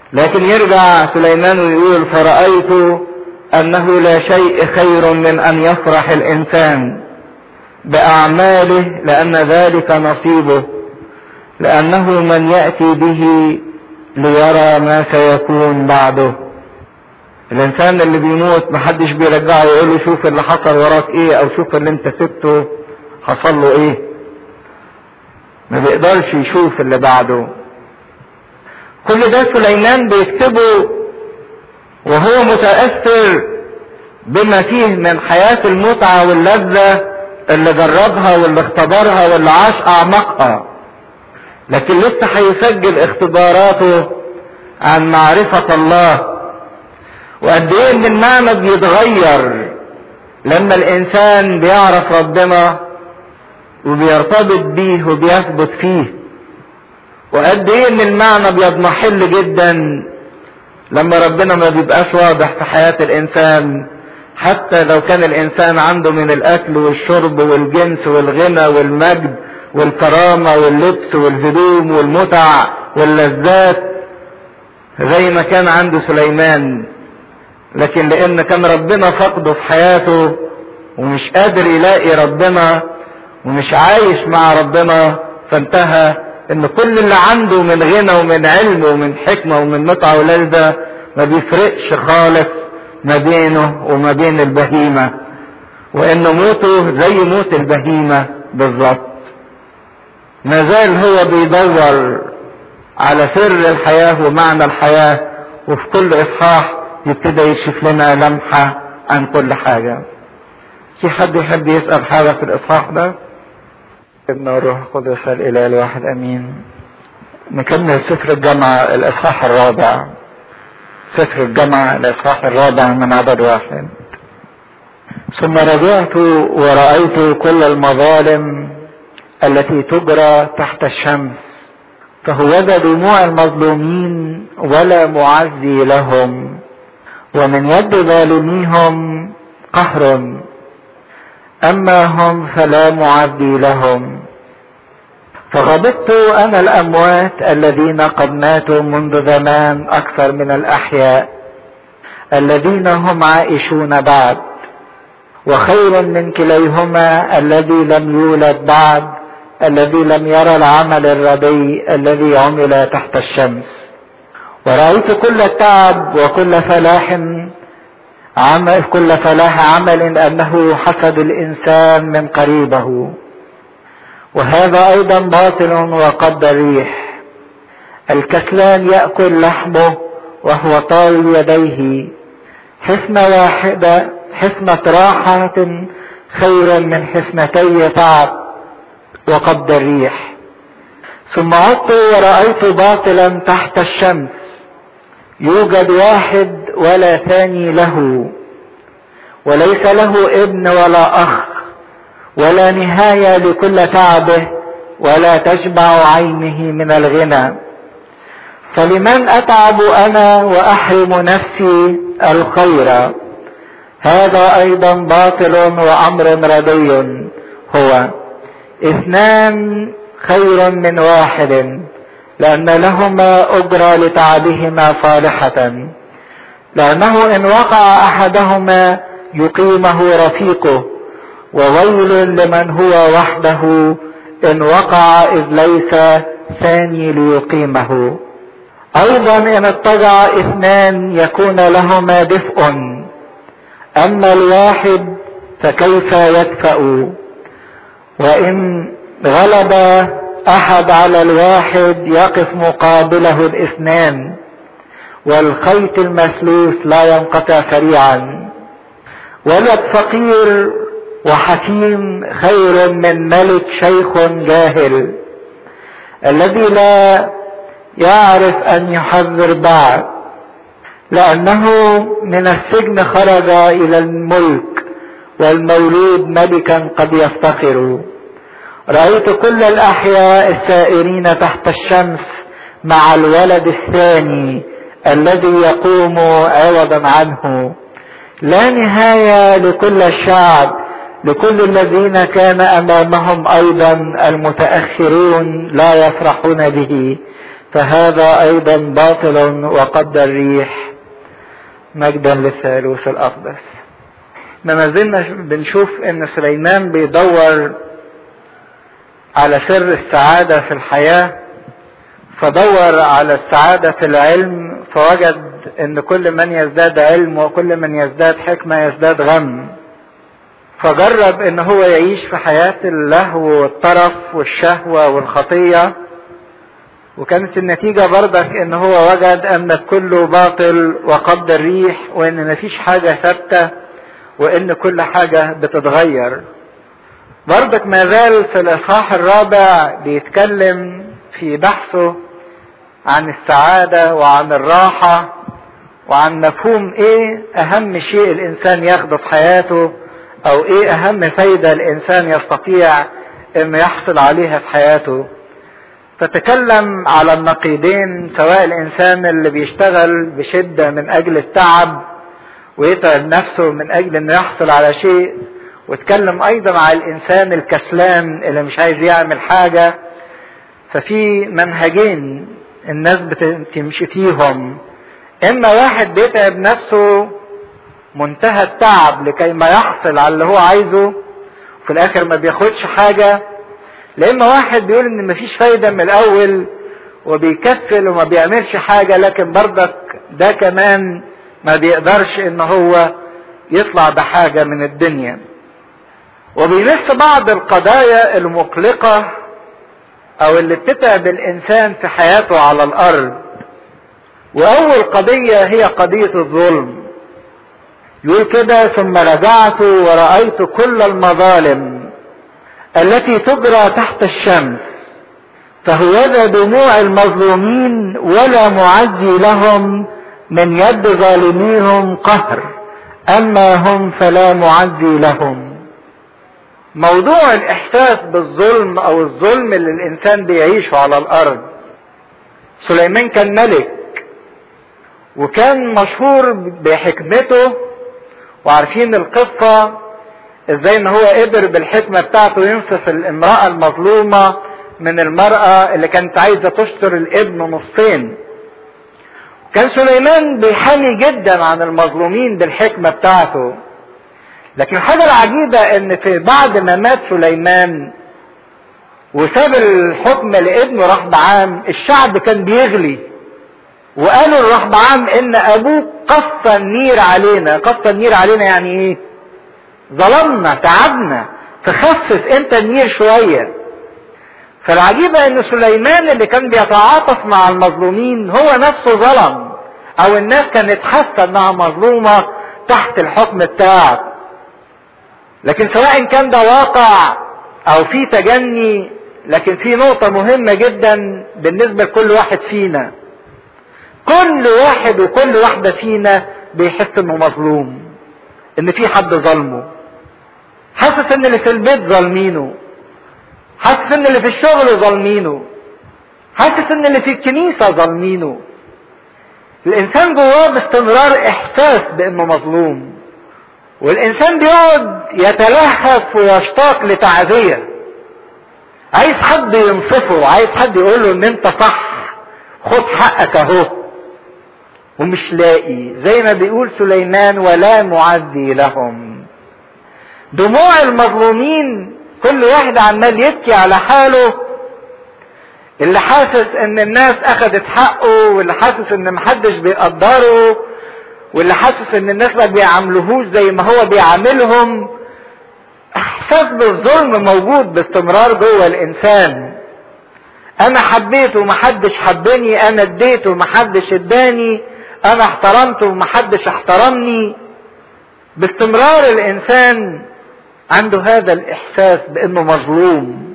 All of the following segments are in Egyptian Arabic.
لكن يرجع سليمان ويقول فرأيت أنه لا شيء خير من أن يفرح الإنسان بأعماله لأن ذلك نصيبه لأنه من يأتي به ليرى ما سيكون بعده الإنسان اللي بيموت محدش بيرجعه يقول له شوف اللي حصل وراك إيه أو شوف اللي أنت سبته حصل له إيه ما بيقدرش يشوف اللي بعده كل ده سليمان بيكتبه وهو متأثر بما فيه من حياة المتعة واللذة اللي جربها واللي اختبرها واللي عاش أعمقها لكن لسه هيسجل اختباراته عن معرفة الله وقد ايه ان المعنى بيتغير لما الانسان بيعرف ربنا وبيرتبط بيه وبيثبت فيه وقد ايه ان المعنى بيضمحل جدا لما ربنا ما بيبقاش واضح في حياة الانسان حتى لو كان الانسان عنده من الاكل والشرب والجنس والغنى والمجد والكرامة واللبس والهدوم والمتع واللذات زي ما كان عنده سليمان لكن لان كان ربنا فقده في حياته ومش قادر يلاقي ربنا ومش عايش مع ربنا فانتهى ان كل اللي عنده من غنى ومن علم ومن حكمة ومن متعة ولذة ما بيفرقش خالص ما بينه وما بين البهيمة وان موته زي موت البهيمة بالظبط ما زال هو بيدور على سر الحياة ومعنى الحياة وفي كل اصحاح يبتدى يكشف لنا لمحة عن كل حاجة في حد يحب يسأل حاجة في الإصحاح ده ابن الروح القدس الإله الواحد أمين نكمل سفر الجامعة الإصحاح الرابع سفر الجامعة الإصحاح الرابع من عدد واحد ثم رجعت ورأيت كل المظالم التي تجرى تحت الشمس فهوذا دموع المظلومين ولا معزي لهم ومن يد ظالميهم قهر اما هم فلا معدي لهم فغضبت انا الاموات الذين قد ماتوا منذ زمان اكثر من الاحياء الذين هم عائشون بعد وخير من كليهما الذي لم يولد بعد الذي لم يرى العمل الردي الذي عمل تحت الشمس ورأيت كل التعب وكل فلاح عمل كل فلاح عمل أنه حسد الإنسان من قريبه وهذا أيضا باطل وقد الريح الكسلان يأكل لحمه وهو طال يديه حفنة واحدة حفنة راحة خير من حفنتي تعب وقبض الريح ثم عدت ورأيت باطلا تحت الشمس يوجد واحد ولا ثاني له وليس له ابن ولا اخ ولا نهايه لكل تعبه ولا تشبع عينه من الغنى فلمن اتعب انا واحرم نفسي الخير هذا ايضا باطل وامر ردي هو اثنان خير من واحد لأن لهما أجرى لتعبهما صالحة لأنه إن وقع أحدهما يقيمه رفيقه وويل لمن هو وحده إن وقع إذ ليس ثاني ليقيمه أيضا إن اضطجع اثنان يكون لهما دفء أما الواحد فكيف يدفأ وإن غلب احد على الواحد يقف مقابله الاثنان والخيط المسلوس لا ينقطع سريعا ولد فقير وحكيم خير من ملك شيخ جاهل الذي لا يعرف ان يحذر بعد لانه من السجن خرج الى الملك والمولود ملكا قد يفتقر رأيت كل الأحياء السائرين تحت الشمس مع الولد الثاني الذي يقوم عوضا عنه لا نهاية لكل الشعب لكل الذين كان أمامهم أيضا المتأخرون لا يفرحون به فهذا ايضا باطل وقد الريح مجدا للثالوث الاقدس ما زلنا بنشوف ان سليمان بيدور على سر السعادة في الحياة فدور على السعادة في العلم فوجد ان كل من يزداد علم وكل من يزداد حكمة يزداد غم فجرب ان هو يعيش في حياة اللهو والطرف والشهوة والخطية وكانت النتيجة برضك ان هو وجد ان كله باطل وقد الريح وان مفيش حاجة ثابتة وان كل حاجة بتتغير برضك ما زال في الاصحاح الرابع بيتكلم في بحثه عن السعادة وعن الراحة وعن مفهوم ايه اهم شيء الانسان ياخده في حياته او ايه اهم فايدة الانسان يستطيع انه يحصل عليها في حياته فتكلم على النقيضين سواء الانسان اللي بيشتغل بشدة من اجل التعب ويتعب نفسه من اجل انه يحصل على شيء واتكلم ايضا على الانسان الكسلان اللي مش عايز يعمل حاجة ففي منهجين الناس بتمشي فيهم اما واحد بيتعب نفسه منتهى التعب لكي ما يحصل على اللي هو عايزه وفي الاخر ما بياخدش حاجة لاما واحد بيقول ان مفيش فايدة من الاول وبيكسل وما بيعملش حاجة لكن برضك ده كمان ما بيقدرش ان هو يطلع بحاجة من الدنيا وبيمس بعض القضايا المقلقة او اللي بتتعب الانسان في حياته على الارض واول قضية هي قضية الظلم يقول كده ثم رجعت ورأيت كل المظالم التي تجرى تحت الشمس فهوذا دموع المظلومين ولا معزي لهم من يد ظالميهم قهر اما هم فلا معزي لهم موضوع الاحساس بالظلم او الظلم اللي الانسان بيعيشه على الارض سليمان كان ملك وكان مشهور بحكمته وعارفين القصة ازاي ان هو قدر بالحكمة بتاعته ينصف الامرأة المظلومة من المرأة اللي كانت عايزة تشتر الابن نصين كان سليمان بيحامي جدا عن المظلومين بالحكمة بتاعته لكن الحاجة العجيبة ان في بعد ما مات سليمان وساب الحكم لابنه رحبعام الشعب كان بيغلي وقالوا لرحبعام ان ابوك قص النير علينا قص النير علينا يعني ايه ظلمنا تعبنا فخفف انت النير شوية فالعجيبة ان سليمان اللي كان بيتعاطف مع المظلومين هو نفسه ظلم او الناس كانت حاسة انها مظلومة تحت الحكم بتاعه لكن سواء كان ده واقع او في تجني لكن في نقطة مهمة جدا بالنسبة لكل واحد فينا كل واحد وكل واحدة فينا بيحس انه مظلوم ان في حد ظلمه حاسس ان اللي في البيت ظالمينه حاسس ان اللي في الشغل ظالمينه حاسس ان اللي في الكنيسة ظالمينه الانسان جواه باستمرار احساس بانه مظلوم والانسان بيقعد يتلهف ويشتاق لتعزية عايز حد ينصفه عايز حد يقول له ان انت صح خد حقك اهو ومش لاقي زي ما بيقول سليمان ولا معزي لهم دموع المظلومين كل واحد عمال يبكي على حاله اللي حاسس ان الناس اخذت حقه واللي حاسس ان محدش بيقدره واللي حاسس ان الناس ما بيعاملوهوش زي ما هو بيعاملهم احساس بالظلم موجود باستمرار جوه الانسان انا حبيته ومحدش حبني انا اديته ومحدش اداني انا احترمته ومحدش احترمني باستمرار الانسان عنده هذا الاحساس بانه مظلوم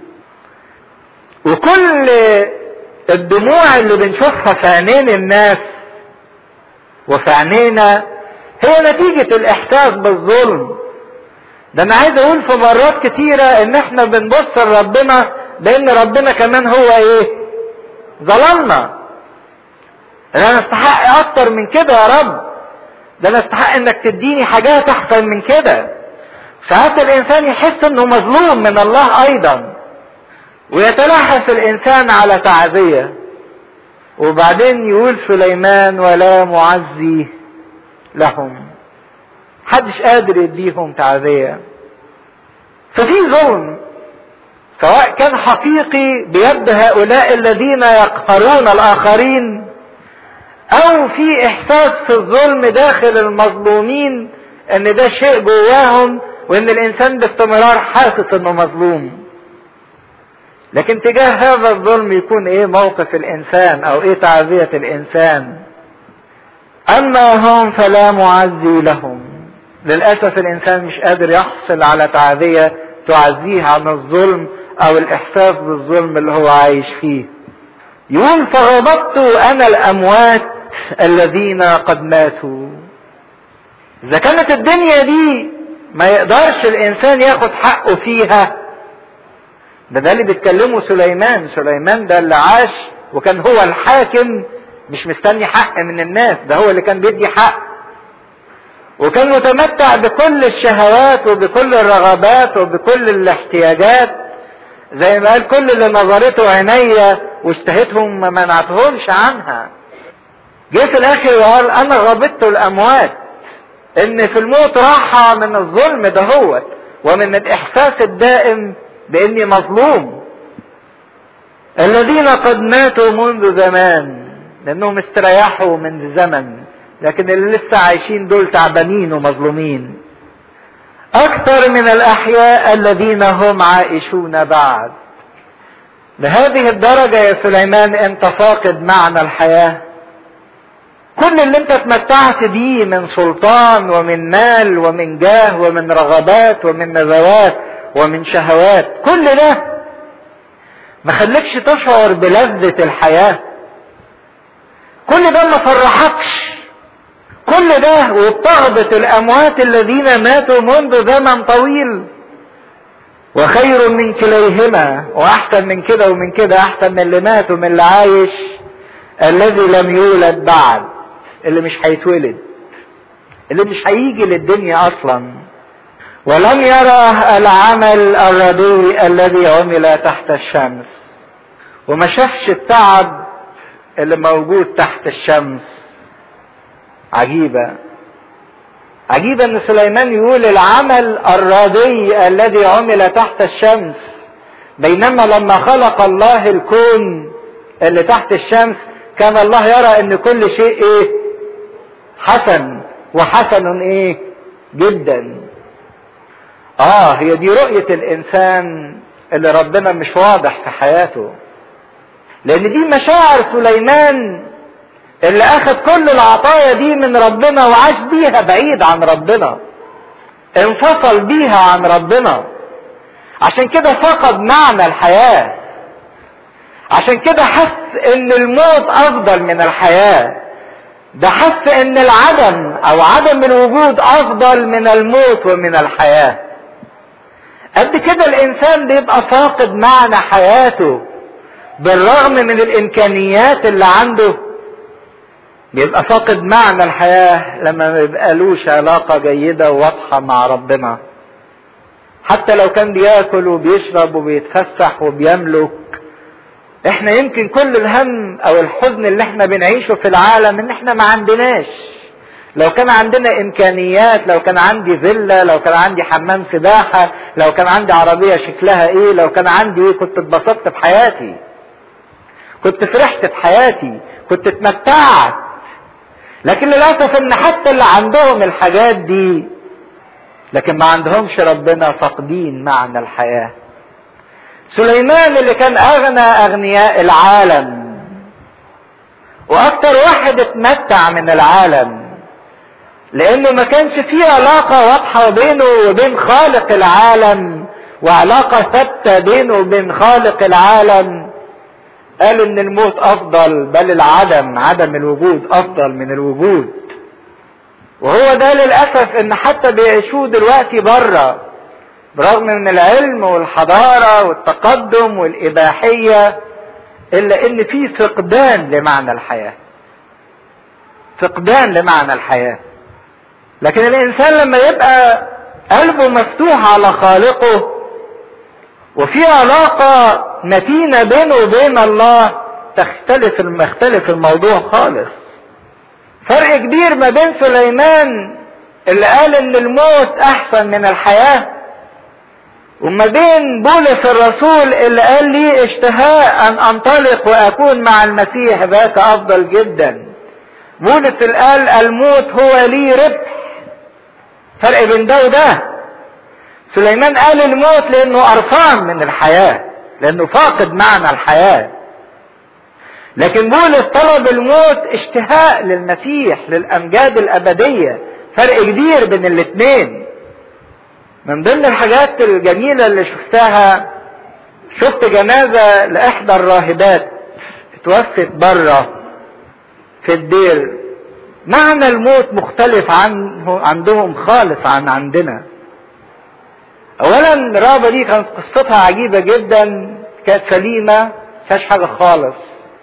وكل الدموع اللي بنشوفها في عينين الناس وفي عينينا هي نتيجة الاحساس بالظلم ده انا عايز اقول في مرات كتيرة ان احنا بنبص لربنا لان ربنا كمان هو ايه ظلمنا انا استحق اكتر من كده يا رب ده انا استحق انك تديني حاجات احسن من كده ساعات الانسان يحس انه مظلوم من الله ايضا ويتلهف الانسان على تعزية وبعدين يقول سليمان ولا معزي لهم محدش قادر يديهم تعزية ففي ظلم سواء كان حقيقي بيد هؤلاء الذين يقهرون الآخرين أو في إحساس في الظلم داخل المظلومين إن ده شيء جواهم وإن الإنسان باستمرار حاسس إنه مظلوم لكن تجاه هذا الظلم يكون ايه موقف الانسان او ايه تعزية الانسان اما هم فلا معزي لهم للاسف الانسان مش قادر يحصل على تعزية تعزيه عن الظلم او الاحساس بالظلم اللي هو عايش فيه يقول فغضبت انا الاموات الذين قد ماتوا اذا كانت الدنيا دي ما يقدرش الانسان ياخد حقه فيها ده ده اللي بيتكلمه سليمان سليمان ده اللي عاش وكان هو الحاكم مش مستني حق من الناس ده هو اللي كان بيدي حق وكان متمتع بكل الشهوات وبكل الرغبات وبكل الاحتياجات زي ما قال كل اللي نظرته عينيا واشتهيتهم ما منعتهمش عنها جه في الاخر وقال انا غبطت الاموات ان في الموت راحة من الظلم دهوت ومن الاحساس الدائم باني مظلوم الذين قد ماتوا منذ زمان لانهم استريحوا من زمن لكن اللي لسه عايشين دول تعبانين ومظلومين اكثر من الاحياء الذين هم عائشون بعد لهذه الدرجة يا سليمان انت فاقد معنى الحياة كل اللي انت اتمتعت بيه من سلطان ومن مال ومن جاه ومن رغبات ومن نزوات ومن شهوات كل ده ما خليكش تشعر بلذة الحياة كل ده ما فرحكش كل ده وبتغبط الاموات الذين ماتوا منذ زمن طويل وخير من كليهما واحسن من كده ومن كده احسن من اللي مات ومن اللي عايش الذي لم يولد بعد اللي مش هيتولد اللي مش هيجي للدنيا اصلا ولم يرى العمل الرديء الذي عمل تحت الشمس وما شافش التعب اللي موجود تحت الشمس عجيبة عجيبة ان سليمان يقول العمل الرديء الذي عمل تحت الشمس بينما لما خلق الله الكون اللي تحت الشمس كان الله يرى ان كل شيء ايه حسن وحسن ايه جدا اه هي دي رؤية الانسان اللي ربنا مش واضح في حياته لان دي مشاعر سليمان اللي اخذ كل العطايا دي من ربنا وعاش بيها بعيد عن ربنا انفصل بيها عن ربنا عشان كده فقد معنى الحياة عشان كده حس ان الموت افضل من الحياة ده حس ان العدم او عدم الوجود افضل من الموت ومن الحياة قد كده الانسان بيبقى فاقد معنى حياته بالرغم من الامكانيات اللي عنده بيبقى فاقد معنى الحياة لما ما يبقالوش علاقة جيدة وواضحة مع ربنا حتى لو كان بياكل وبيشرب وبيتفسح وبيملك احنا يمكن كل الهم او الحزن اللي احنا بنعيشه في العالم ان احنا ما عندناش لو كان عندنا امكانيات لو كان عندي فيلا لو كان عندي حمام سباحة لو كان عندي عربية شكلها ايه لو كان عندي ايه كنت اتبسطت بحياتي كنت فرحت بحياتي كنت اتمتعت لكن للاسف ان حتى اللي عندهم الحاجات دي لكن ما عندهمش ربنا فاقدين معنى الحياه سليمان اللي كان اغنى اغنياء العالم واكتر واحد اتمتع من العالم لانه ما كانش فيه علاقة واضحة بينه وبين خالق العالم وعلاقة ثابتة بينه وبين خالق العالم قال ان الموت افضل بل العدم عدم الوجود افضل من الوجود وهو ده للاسف ان حتى بيعيشوه دلوقتي بره برغم من العلم والحضارة والتقدم والإباحية إلا إن في فقدان لمعنى الحياة. فقدان لمعنى الحياة. لكن الإنسان لما يبقى قلبه مفتوح على خالقه وفي علاقة متينة بينه وبين الله تختلف مختلف الموضوع خالص فرق كبير ما بين سليمان اللي قال ان الموت احسن من الحياة وما بين بولس الرسول اللي قال لي اشتهاء ان انطلق واكون مع المسيح ذاك افضل جدا بولس اللي قال الموت هو لي ربح فرق بين ده وده سليمان قال الموت لانه قرفان من الحياة لانه فاقد معنى الحياة لكن بولس طلب الموت اشتهاء للمسيح للامجاد الابدية فرق كبير بين الاتنين من ضمن الحاجات الجميلة اللي شفتها شفت جنازة لإحدى الراهبات اتوفت بره في الدير معنى الموت مختلف عنه عندهم خالص عن عندنا اولا الرهبة دي كانت قصتها عجيبة جدا كانت سليمة فيهاش حاجة خالص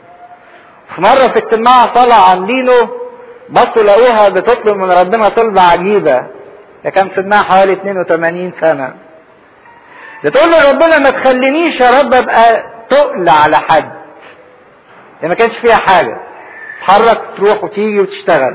في مرة في اجتماع طلع عاملينه بصوا لقوها بتطلب من ربنا طلبة عجيبة ده كان سنها حوالي 82 سنة بتقول لربنا ما تخلينيش يا رب ابقى تقل على حد يعني ما كانش فيها حاجة تتحرك تروح وتيجي وتشتغل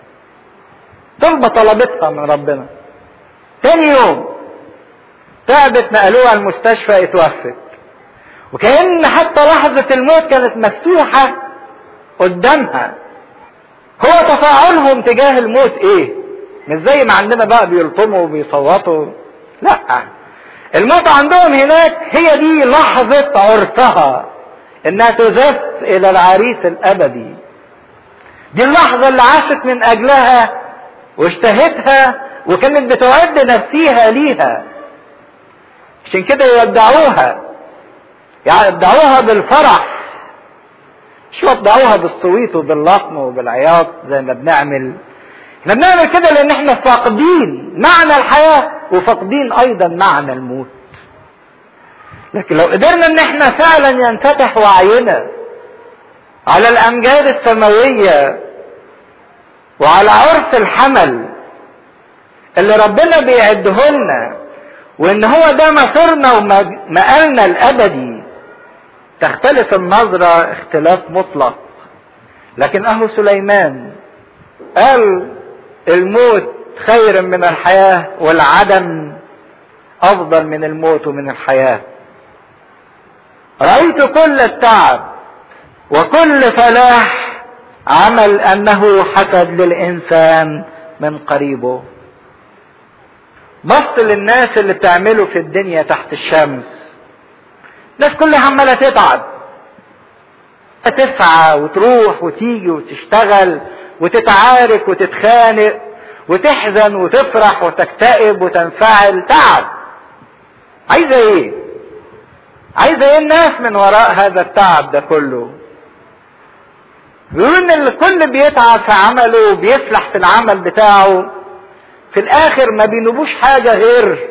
طلبة طلبتها من ربنا تاني يوم تعبت نقلوها المستشفى اتوفت وكأن حتى لحظة الموت كانت مفتوحة قدامها هو تفاعلهم تجاه الموت ايه مش زي ما عندنا بقى بيلطموا وبيصوتوا لا الموت عندهم هناك هي دي لحظة عرسها انها تزف الى العريس الابدي دي اللحظة اللي عاشت من اجلها واشتهتها وكانت بتعد نفسيها ليها عشان كده يودعوها يعني يودعوها بالفرح مش يودعوها بالصويت وباللطم وبالعياط زي ما بنعمل احنا بنعمل كده لان احنا فاقدين معنى الحياة وفاقدين ايضا معنى الموت لكن لو قدرنا ان احنا فعلا ينفتح وعينا على الامجاد السماوية وعلى عرس الحمل اللي ربنا بيعده لنا وان هو ده مصيرنا ومقالنا الابدي تختلف النظرة اختلاف مطلق لكن اهو سليمان قال الموت خير من الحياة والعدم افضل من الموت ومن الحياة رأيت كل التعب وكل فلاح عمل انه حسد للانسان من قريبه بص للناس اللي بتعمله في الدنيا تحت الشمس الناس كلها عمالة تتعب تسعى وتروح وتيجي وتشتغل وتتعارك وتتخانق وتحزن وتفرح وتكتئب وتنفعل تعب عايزة ايه عايزة ايه الناس من وراء هذا التعب ده كله بيقول ان الكل بيتعب في عمله وبيفلح في العمل بتاعه في الاخر ما بينوبوش حاجة غير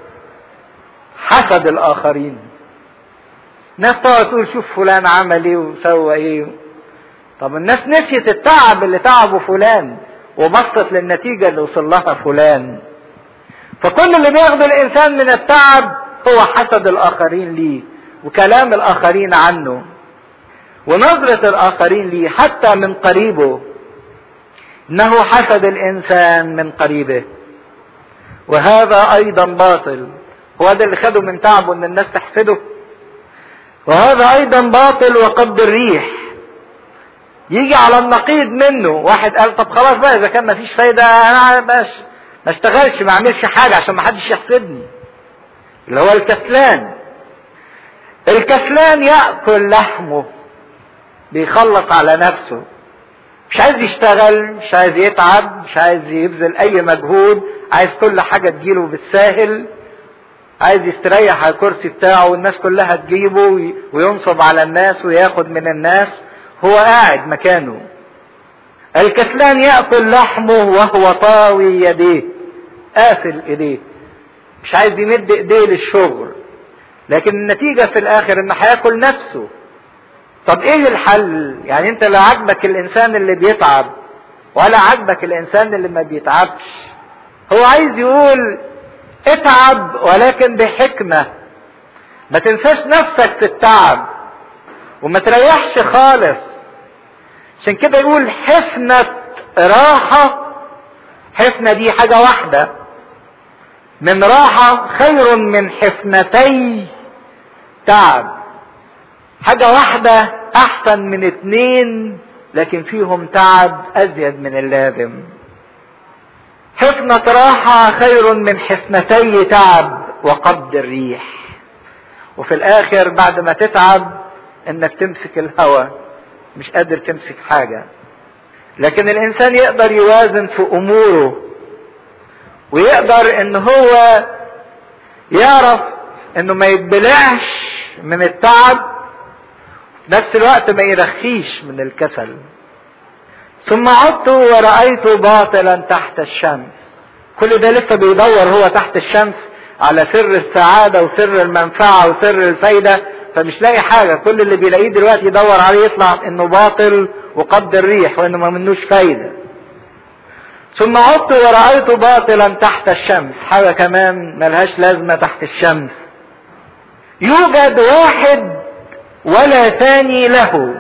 حسد الاخرين ناس تقعد تقول شوف فلان عمل ايه وسوى ايه طب الناس نسيت التعب اللي تعبه فلان وبصت للنتيجة اللي وصل لها فلان فكل اللي بياخده الانسان من التعب هو حسد الاخرين ليه وكلام الاخرين عنه ونظرة الاخرين ليه حتى من قريبه انه حسد الانسان من قريبه وهذا ايضا باطل هو ده اللي خده من تعبه ان الناس تحسده وهذا ايضا باطل وقد الريح يجي على النقيض منه واحد قال طب خلاص بقى اذا كان مفيش فايدة انا باش ما اشتغلش ما اعملش حاجة عشان ما حدش يحسدني اللي هو الكسلان الكسلان يأكل لحمه بيخلص على نفسه مش عايز يشتغل مش عايز يتعب مش عايز يبذل اي مجهود عايز كل حاجة تجيله بالساهل عايز يستريح على الكرسي بتاعه والناس كلها تجيبه وينصب على الناس وياخد من الناس هو قاعد مكانه الكسلان يأكل لحمه وهو طاوي يديه قافل ايديه مش عايز يمد ايديه للشغل لكن النتيجة في الاخر انه هياكل نفسه طب ايه الحل يعني انت لا عاجبك الانسان اللي بيتعب ولا عاجبك الانسان اللي ما بيتعبش هو عايز يقول اتعب ولكن بحكمة ما تنساش نفسك في التعب وما تريحش خالص عشان كده يقول حفنة راحة حفنة دي حاجة واحدة من راحة خير من حفنتي تعب حاجة واحدة أحسن من اتنين لكن فيهم تعب أزيد من اللازم حفنة راحة خير من حفنتي تعب وقبض الريح وفي الآخر بعد ما تتعب إنك تمسك الهوى مش قادر تمسك حاجة لكن الإنسان يقدر يوازن في أموره ويقدر إن هو يعرف إنه ما يتبلعش من التعب في نفس الوقت ما يرخيش من الكسل ثم عدت ورأيت باطلا تحت الشمس كل ده لسه بيدور هو تحت الشمس على سر السعادة وسر المنفعة وسر الفايدة فمش لاقي حاجة كل اللي بيلاقيه دلوقتي يدور عليه يطلع انه باطل وقد الريح وانه ما منوش فايدة ثم عدت ورأيت باطلا تحت الشمس حاجة كمان ملهاش لازمة تحت الشمس يوجد واحد ولا ثاني له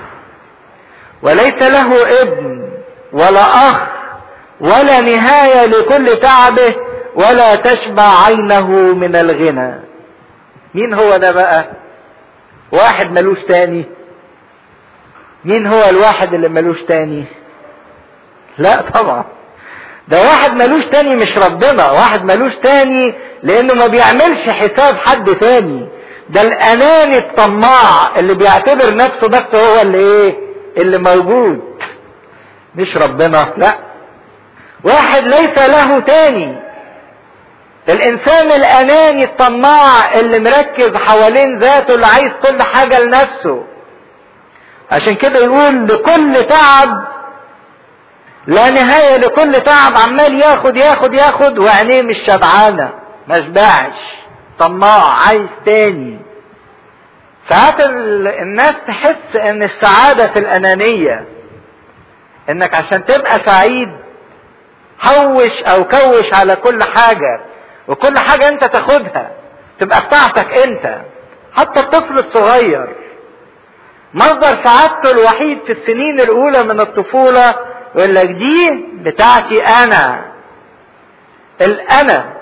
وليس له ابن ولا اخ ولا نهايه لكل تعبه ولا تشبع عينه من الغنى مين هو ده بقى واحد ملوش تاني مين هو الواحد اللي ملوش تاني لا طبعا ده واحد ملوش تاني مش ربنا واحد ملوش تاني لانه ما بيعملش حساب حد تاني ده الاناني الطماع اللي بيعتبر نفسه بس هو اللي ايه اللي موجود مش ربنا لا واحد ليس له تاني الانسان الاناني الطماع اللي مركز حوالين ذاته اللي عايز كل حاجه لنفسه عشان كده يقول لكل تعب لا نهاية لكل تعب عمال ياخد ياخد ياخد وعينيه مش شبعانة ما شبعش طماع عايز تاني ساعات الناس تحس ان السعادة في الانانية انك عشان تبقى سعيد حوش او كوش على كل حاجة وكل حاجة انت تاخدها تبقى بتاعتك انت حتى الطفل الصغير مصدر سعادته الوحيد في السنين الاولى من الطفولة يقول لك دي بتاعتي انا الانا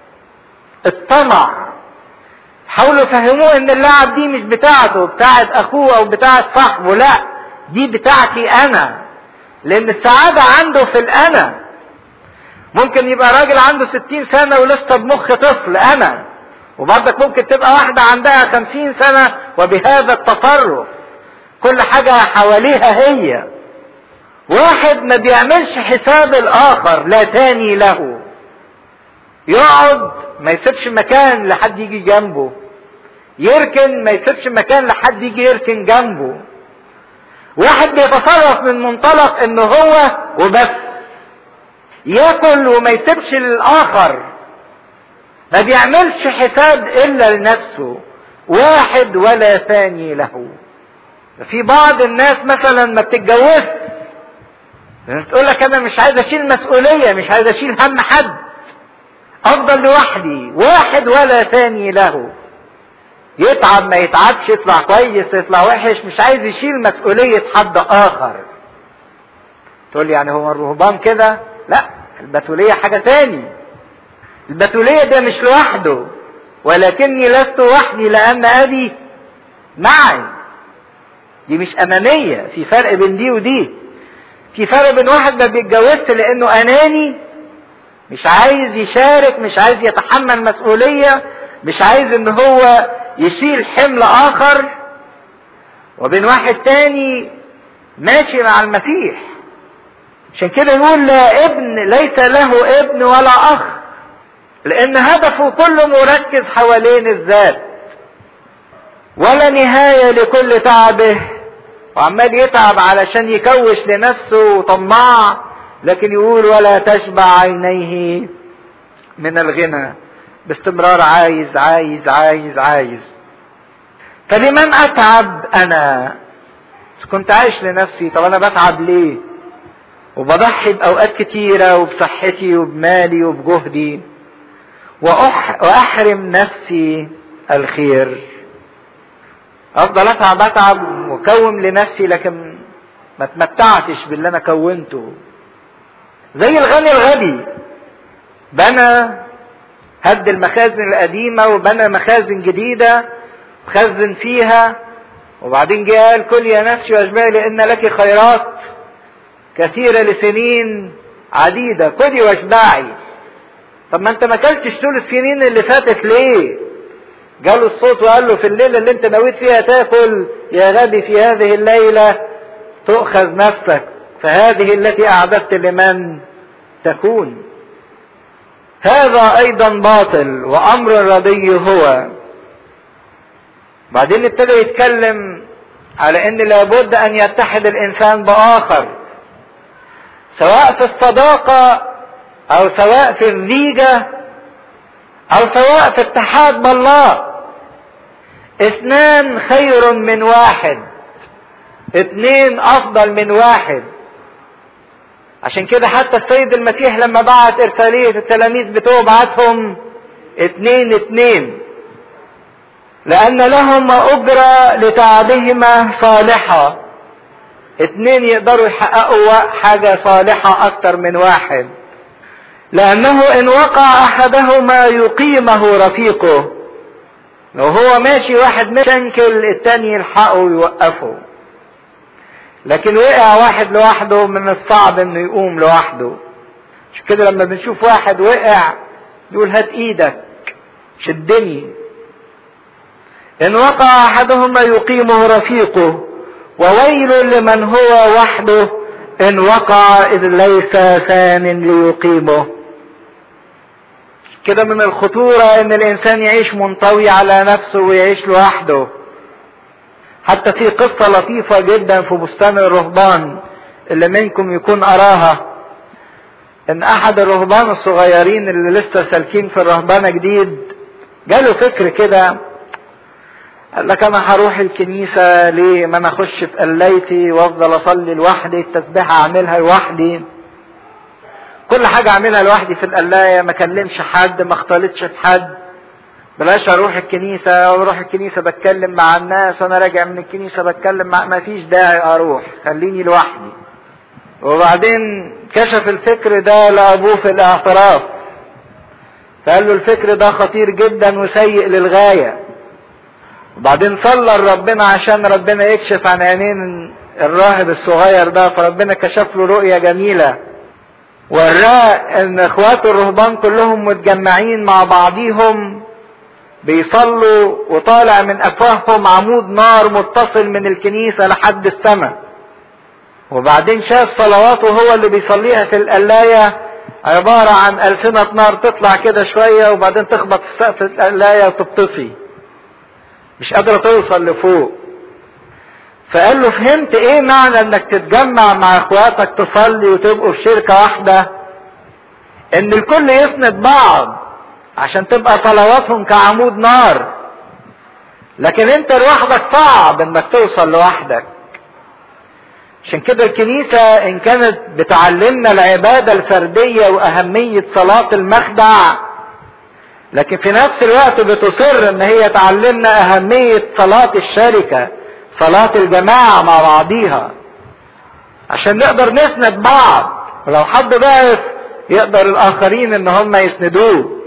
الطمع حاولوا يفهموه ان اللعب دي مش بتاعته بتاعت اخوه او بتاعت صاحبه لا دي بتاعتي انا لان السعادة عنده في الانا ممكن يبقى راجل عنده ستين سنة ولسه بمخ طفل انا وبرضك ممكن تبقى واحدة عندها خمسين سنة وبهذا التصرف كل حاجة حواليها هي واحد ما بيعملش حساب الاخر لا تاني له يقعد ما يسيبش مكان لحد يجي جنبه يركن ما يسيبش مكان لحد يجي يركن جنبه واحد بيتصرف من منطلق انه هو وبس ياكل وما يسيبش للاخر ما بيعملش حساب الا لنفسه واحد ولا ثاني له في بعض الناس مثلا ما بتتجوزش تقول لك انا مش عايز اشيل مسؤوليه مش عايز اشيل هم حد افضل لوحدي واحد ولا ثاني له يتعب ما يتعبش يطلع كويس يطلع وحش مش عايز يشيل مسؤولية حد آخر تقول لي يعني هو الرهبان كده لا البتولية حاجة تاني البتولية ده مش لوحده ولكني لست وحدي لأن أبي معي دي مش أنانية في فرق بين دي ودي في فرق بين واحد ما بيتجوزش لأنه أناني مش عايز يشارك مش عايز يتحمل مسؤولية مش عايز ان هو يشيل حمل اخر وبين واحد تاني ماشي مع المسيح عشان كده يقول لا ابن ليس له ابن ولا اخ لان هدفه كله مركز حوالين الذات ولا نهاية لكل تعبه وعمال يتعب علشان يكوش لنفسه وطماع لكن يقول ولا تشبع عينيه من الغنى باستمرار عايز عايز عايز عايز فلمن اتعب انا كنت عايش لنفسي طب انا بتعب ليه وبضحي باوقات كتيرة وبصحتي وبمالي وبجهدي وأح واحرم نفسي الخير افضل اتعب اتعب واكوم لنفسي لكن ما تمتعتش باللي انا كونته زي الغني الغبي بنى هد المخازن القديمه وبنى مخازن جديده خزن فيها وبعدين جه قال كل يا نفسي واشبعي لان لك خيرات كثيره لسنين عديده كلي واشبعي طب ما انت ما اكلتش طول السنين اللي فاتت ليه جاله الصوت وقال له في الليله اللي انت نويت فيها تاكل يا غبي في هذه الليله تؤخذ نفسك فهذه التي اعددت لمن تكون هذا ايضا باطل وامر ردي هو بعدين ابتدى يتكلم على ان لابد ان يتحد الانسان باخر سواء في الصداقه او سواء في الزيجه او سواء في اتحاد بالله اثنان خير من واحد اثنين افضل من واحد عشان كده حتى السيد المسيح لما بعت ارسالية التلاميذ بتوعه بعتهم اتنين اتنين لان لهم اجرة لتعبهما صالحة اتنين يقدروا يحققوا حاجة صالحة اكتر من واحد لانه ان وقع احدهما يقيمه رفيقه لو هو ماشي واحد مشنكل التاني يلحقه ويوقفه لكن وقع واحد لوحده من الصعب انه يقوم لوحده مش كده لما بنشوف واحد وقع يقول هات ايدك شدني ان وقع احدهما يقيمه رفيقه وويل لمن هو وحده ان وقع اذ ليس ثان ليقيمه كده من الخطورة ان الانسان يعيش منطوي على نفسه ويعيش لوحده حتى في قصة لطيفة جدا في بستان الرهبان اللي منكم يكون أراها إن أحد الرهبان الصغيرين اللي لسه سالكين في الرهبانة جديد جاله فكر كده قال لك أنا هروح الكنيسة ليه ما أنا أخش في قلايتي وأفضل أصلي لوحدي التسبيحة أعملها لوحدي كل حاجة أعملها لوحدي في القلاية ما أكلمش حد ما اختلطش بحد بلاش اروح الكنيسة واروح الكنيسة بتكلم مع الناس وانا راجع من الكنيسة بتكلم مع ما فيش داعي اروح خليني لوحدي وبعدين كشف الفكر ده لابوه في الاعتراف فقال له الفكر ده خطير جدا وسيء للغاية وبعدين صلى لربنا عشان ربنا يكشف عن عينين الراهب الصغير ده فربنا كشف له رؤية جميلة وراه ان اخواته الرهبان كلهم متجمعين مع بعضيهم بيصلوا وطالع من افواههم عمود نار متصل من الكنيسه لحد السماء وبعدين شاف صلواته هو اللي بيصليها في القلايه عباره عن السنه نار تطلع كده شويه وبعدين تخبط في سقف القلايه وتطفي مش قادره توصل لفوق فقال له فهمت ايه معنى انك تتجمع مع اخواتك تصلي وتبقوا في شركه واحده ان الكل يسند بعض عشان تبقى صلواتهم كعمود نار لكن انت لوحدك صعب انك توصل لوحدك عشان كده الكنيسة ان كانت بتعلمنا العبادة الفردية واهمية صلاة المخدع لكن في نفس الوقت بتصر ان هي تعلمنا اهمية صلاة الشركة صلاة الجماعة مع بعضيها عشان نقدر نسند بعض ولو حد ضعف يقدر الاخرين ان هم يسندوه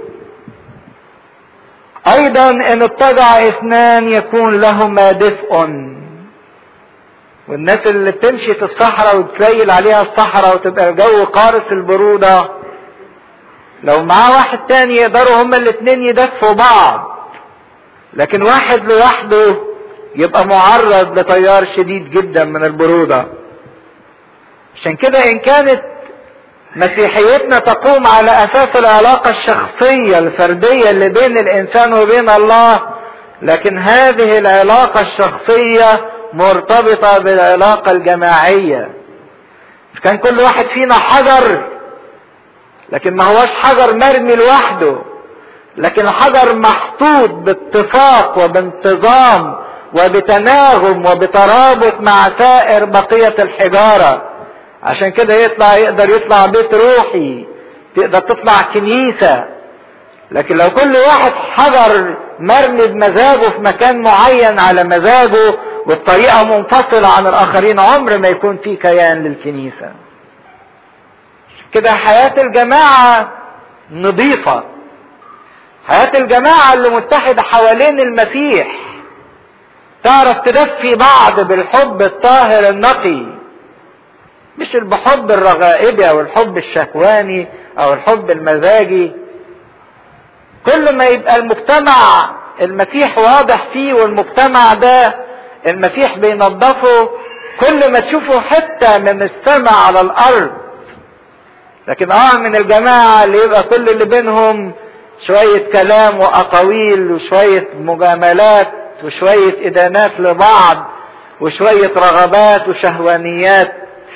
ايضا ان اتبع اثنان يكون لهما دفء والناس اللي بتمشي في الصحراء وتليل عليها الصحراء وتبقى الجو قارس البرودة لو معاه واحد تاني يقدروا هما الاتنين يدفوا بعض لكن واحد لوحده يبقى معرض لتيار شديد جدا من البرودة عشان كده ان كانت مسيحيتنا تقوم على اساس العلاقة الشخصية الفردية اللي بين الانسان وبين الله لكن هذه العلاقة الشخصية مرتبطة بالعلاقة الجماعية كان كل واحد فينا حجر لكن ما هوش حجر مرمي لوحده لكن حجر محطوط باتفاق وبانتظام وبتناغم وبترابط مع سائر بقية الحجارة عشان كده يطلع يقدر يطلع بيت روحي تقدر تطلع كنيسة لكن لو كل واحد حجر مرمي بمزاجه في مكان معين على مزاجه والطريقة منفصلة عن الآخرين عمر ما يكون في كيان للكنيسة كده حياة الجماعة نظيفة حياة الجماعة اللي متحدة حوالين المسيح تعرف تدفي بعض بالحب الطاهر النقي مش بحب الرغائبي او الحب الشهواني او الحب المزاجي كل ما يبقى المجتمع المسيح واضح فيه والمجتمع ده المسيح بينظفه كل ما تشوفوا حتة من السماء على الارض لكن اه من الجماعة اللي يبقى كل اللي بينهم شوية كلام واقاويل وشوية مجاملات وشوية ادانات لبعض وشوية رغبات وشهوانيات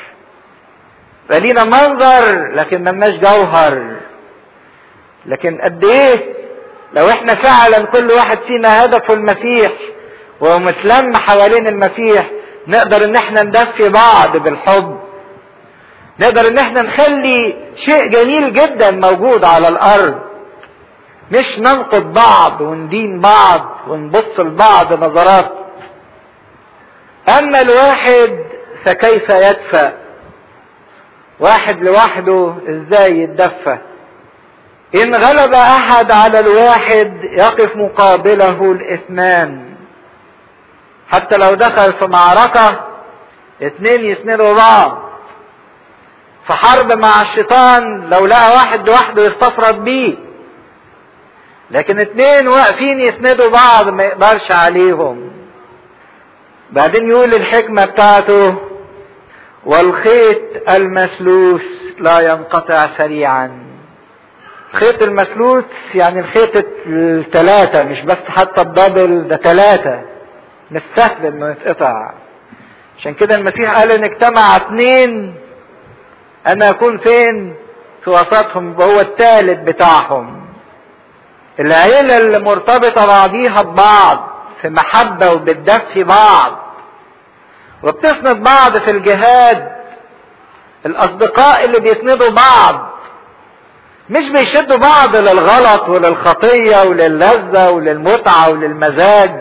فلينا منظر لكن ملناش جوهر لكن قد ايه لو احنا فعلا كل واحد فينا هدفه المسيح ومتلم حوالين المسيح نقدر ان احنا ندفي بعض بالحب نقدر ان احنا نخلي شيء جميل جدا موجود على الارض مش ننقد بعض وندين بعض ونبص لبعض نظرات اما الواحد فكيف يدفأ واحد لوحده ازاي يتدفى ان غلب احد على الواحد يقف مقابله الاثنان حتى لو دخل في معركة اتنين يسندوا بعض في حرب مع الشيطان لو لقى واحد لوحده يستفرد بيه لكن اتنين واقفين يسندوا بعض ما يقدرش عليهم بعدين يقول الحكمة بتاعته والخيط المسلوس لا ينقطع سريعا خيط المسلوس يعني الخيط الثلاثة مش بس حتى الدبل ده ثلاثة مش سهل انه يتقطع عشان كده المسيح قال ان اجتمع اتنين انا اكون فين في وسطهم هو الثالث بتاعهم العيلة اللي مرتبطة بعضيها ببعض في محبة وبتدفي بعض وبتسند بعض في الجهاد الاصدقاء اللي بيسندوا بعض مش بيشدوا بعض للغلط وللخطية وللذة وللمتعة وللمزاج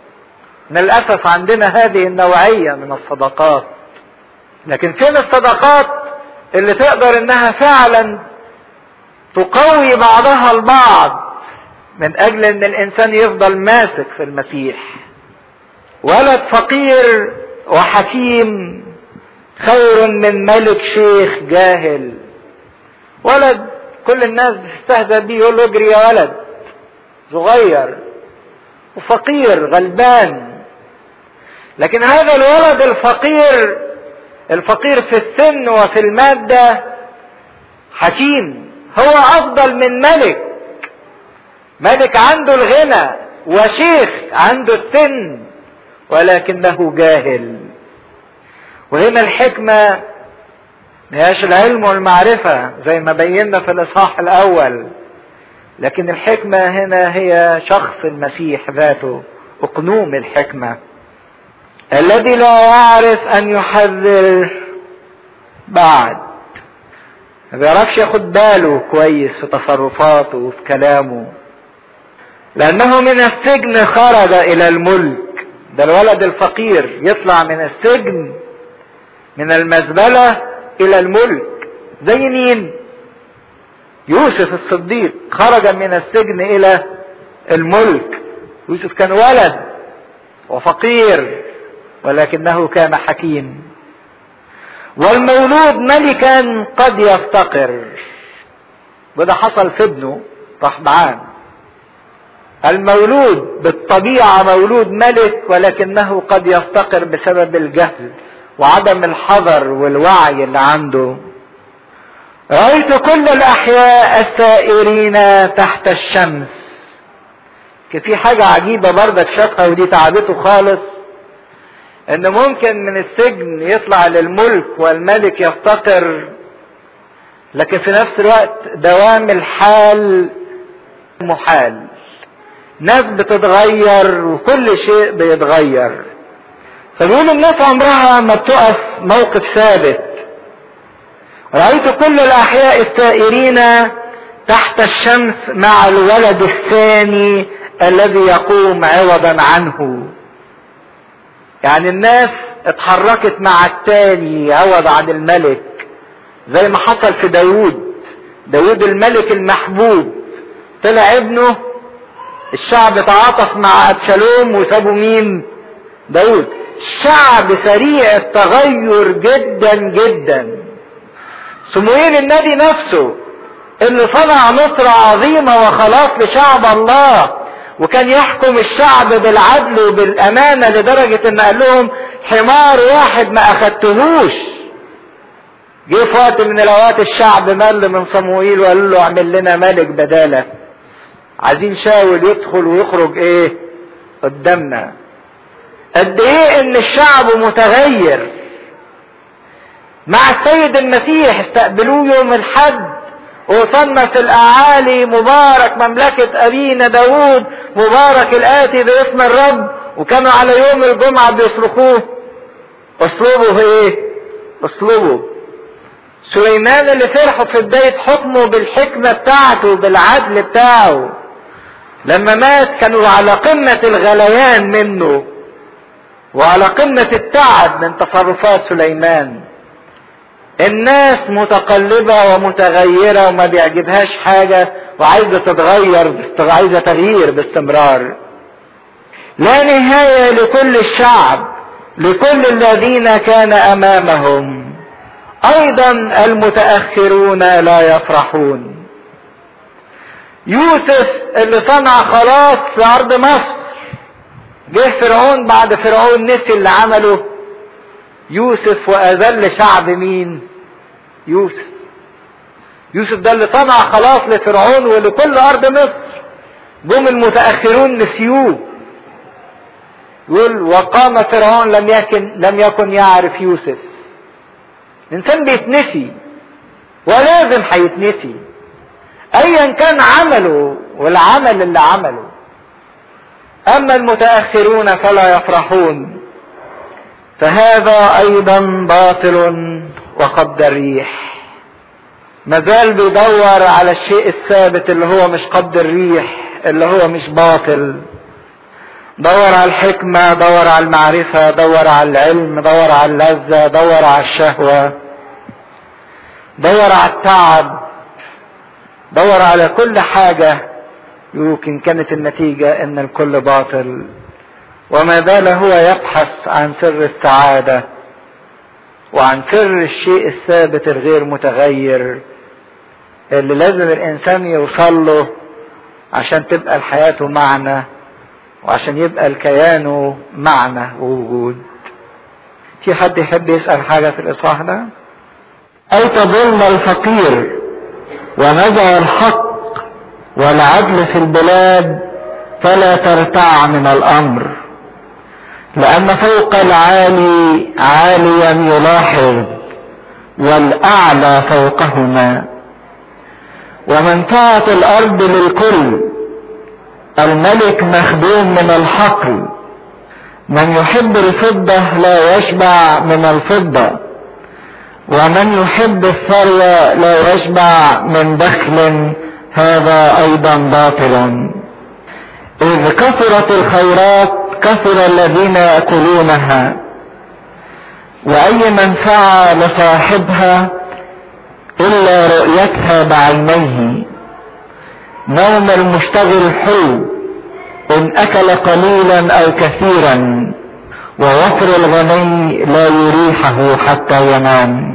للأسف عندنا هذه النوعية من الصداقات لكن فين الصداقات اللي تقدر انها فعلا تقوي بعضها البعض من اجل ان الانسان يفضل ماسك في المسيح ولد فقير وحكيم خير من ملك شيخ جاهل ولد كل الناس بتستهزأ بيه يقول له اجري يا ولد صغير وفقير غلبان لكن هذا الولد الفقير الفقير في السن وفي المادة حكيم هو أفضل من ملك ملك عنده الغنى وشيخ عنده السن ولكنه جاهل وهنا الحكمة مهياش العلم والمعرفة زي ما بينا في الإصحاح الأول لكن الحكمة هنا هي شخص المسيح ذاته أقنوم الحكمة الذي لا يعرف أن يحذر بعد ما بيعرفش ياخد باله كويس في تصرفاته وفي كلامه لأنه من السجن خرج إلى الملك ده الولد الفقير يطلع من السجن من المزبلة إلى الملك زي مين؟ يوسف الصديق خرج من السجن إلى الملك يوسف كان ولد وفقير ولكنه كان حكيم والمولود ملكا قد يفتقر وده حصل في ابنه رحبعان المولود بالطبيعة مولود ملك ولكنه قد يفتقر بسبب الجهل وعدم الحذر والوعي اللي عنده رأيت كل الأحياء السائرين تحت الشمس كان في حاجة عجيبة برضك شافها ودي تعبته خالص ان ممكن من السجن يطلع للملك والملك يفتقر لكن في نفس الوقت دوام الحال محال ناس بتتغير وكل شيء بيتغير فبيقول الناس عمرها ما بتقف موقف ثابت رأيت كل الأحياء السائرين تحت الشمس مع الولد الثاني الذي يقوم عوضا عنه يعني الناس اتحركت مع التاني عوض عن الملك زي ما حصل في داود داود الملك المحبوب طلع ابنه الشعب تعاطف مع ابشالوم وسابوا مين داود الشعب سريع التغير جدا جدا صموئيل النبي نفسه اللي صنع نصرة عظيمة وخلاص لشعب الله وكان يحكم الشعب بالعدل وبالامانة لدرجة ان قال لهم حمار واحد ما اخدتهوش جه في وقت من الاوقات الشعب مل من صموئيل وقال له اعمل لنا ملك بدالك عايزين شاول يدخل ويخرج ايه قدامنا قد ايه ان الشعب متغير مع السيد المسيح استقبلوه يوم الحد وصلنا في الاعالي مبارك مملكة ابينا داود مبارك الاتي باسم الرب وكانوا على يوم الجمعة بيصرخوه اصلبه ايه اصلبه سليمان اللي فرحوا في بداية حكمه بالحكمة بتاعته بالعدل بتاعه لما مات كانوا على قمة الغليان منه وعلى قمة التعب من تصرفات سليمان الناس متقلبة ومتغيرة وما بيعجبهاش حاجة وعايزة تتغير عايزة تغيير باستمرار لا نهاية لكل الشعب لكل الذين كان امامهم ايضا المتاخرون لا يفرحون يوسف اللي صنع خلاص في ارض مصر جه فرعون بعد فرعون نسي اللي عمله يوسف واذل شعب مين يوسف يوسف ده اللي صنع خلاص لفرعون ولكل ارض مصر جم المتاخرون نسيوه يقول وقام فرعون لم يكن لم يكن يعرف يوسف الانسان بيتنسي ولازم هيتنسي ايا كان عمله والعمل اللي عمله اما المتاخرون فلا يفرحون فهذا ايضا باطل وقد الريح مازال بيدور على الشيء الثابت اللي هو مش قد الريح اللي هو مش باطل دور على الحكمة دور على المعرفة دور على العلم دور على اللذة دور على الشهوة دور على التعب دور على كل حاجة يمكن كانت النتيجة ان الكل باطل وما زال هو يبحث عن سر السعادة وعن سر الشيء الثابت الغير متغير اللي لازم الانسان يوصل له عشان تبقى الحياة معنى وعشان يبقى الكيان معنى ووجود في حد يحب يسأل حاجة في الإصحاح ده أو تظل الفقير ونزع الحق والعدل في البلاد فلا ترتع من الأمر لأن فوق العالي عاليا يلاحظ والأعلى فوقهما ومنفعة الأرض للكل الملك مخدوم من الحقل من يحب الفضة لا يشبع من الفضة ومن يحب الثروة لا يشبع من دخل هذا ايضا باطل اذ كثرت الخيرات كثر الذين ياكلونها واي منفعه لصاحبها الا رؤيتها بعينيه نوم المشتغل حلو ان اكل قليلا او كثيرا ووفر الغني لا يريحه حتى ينام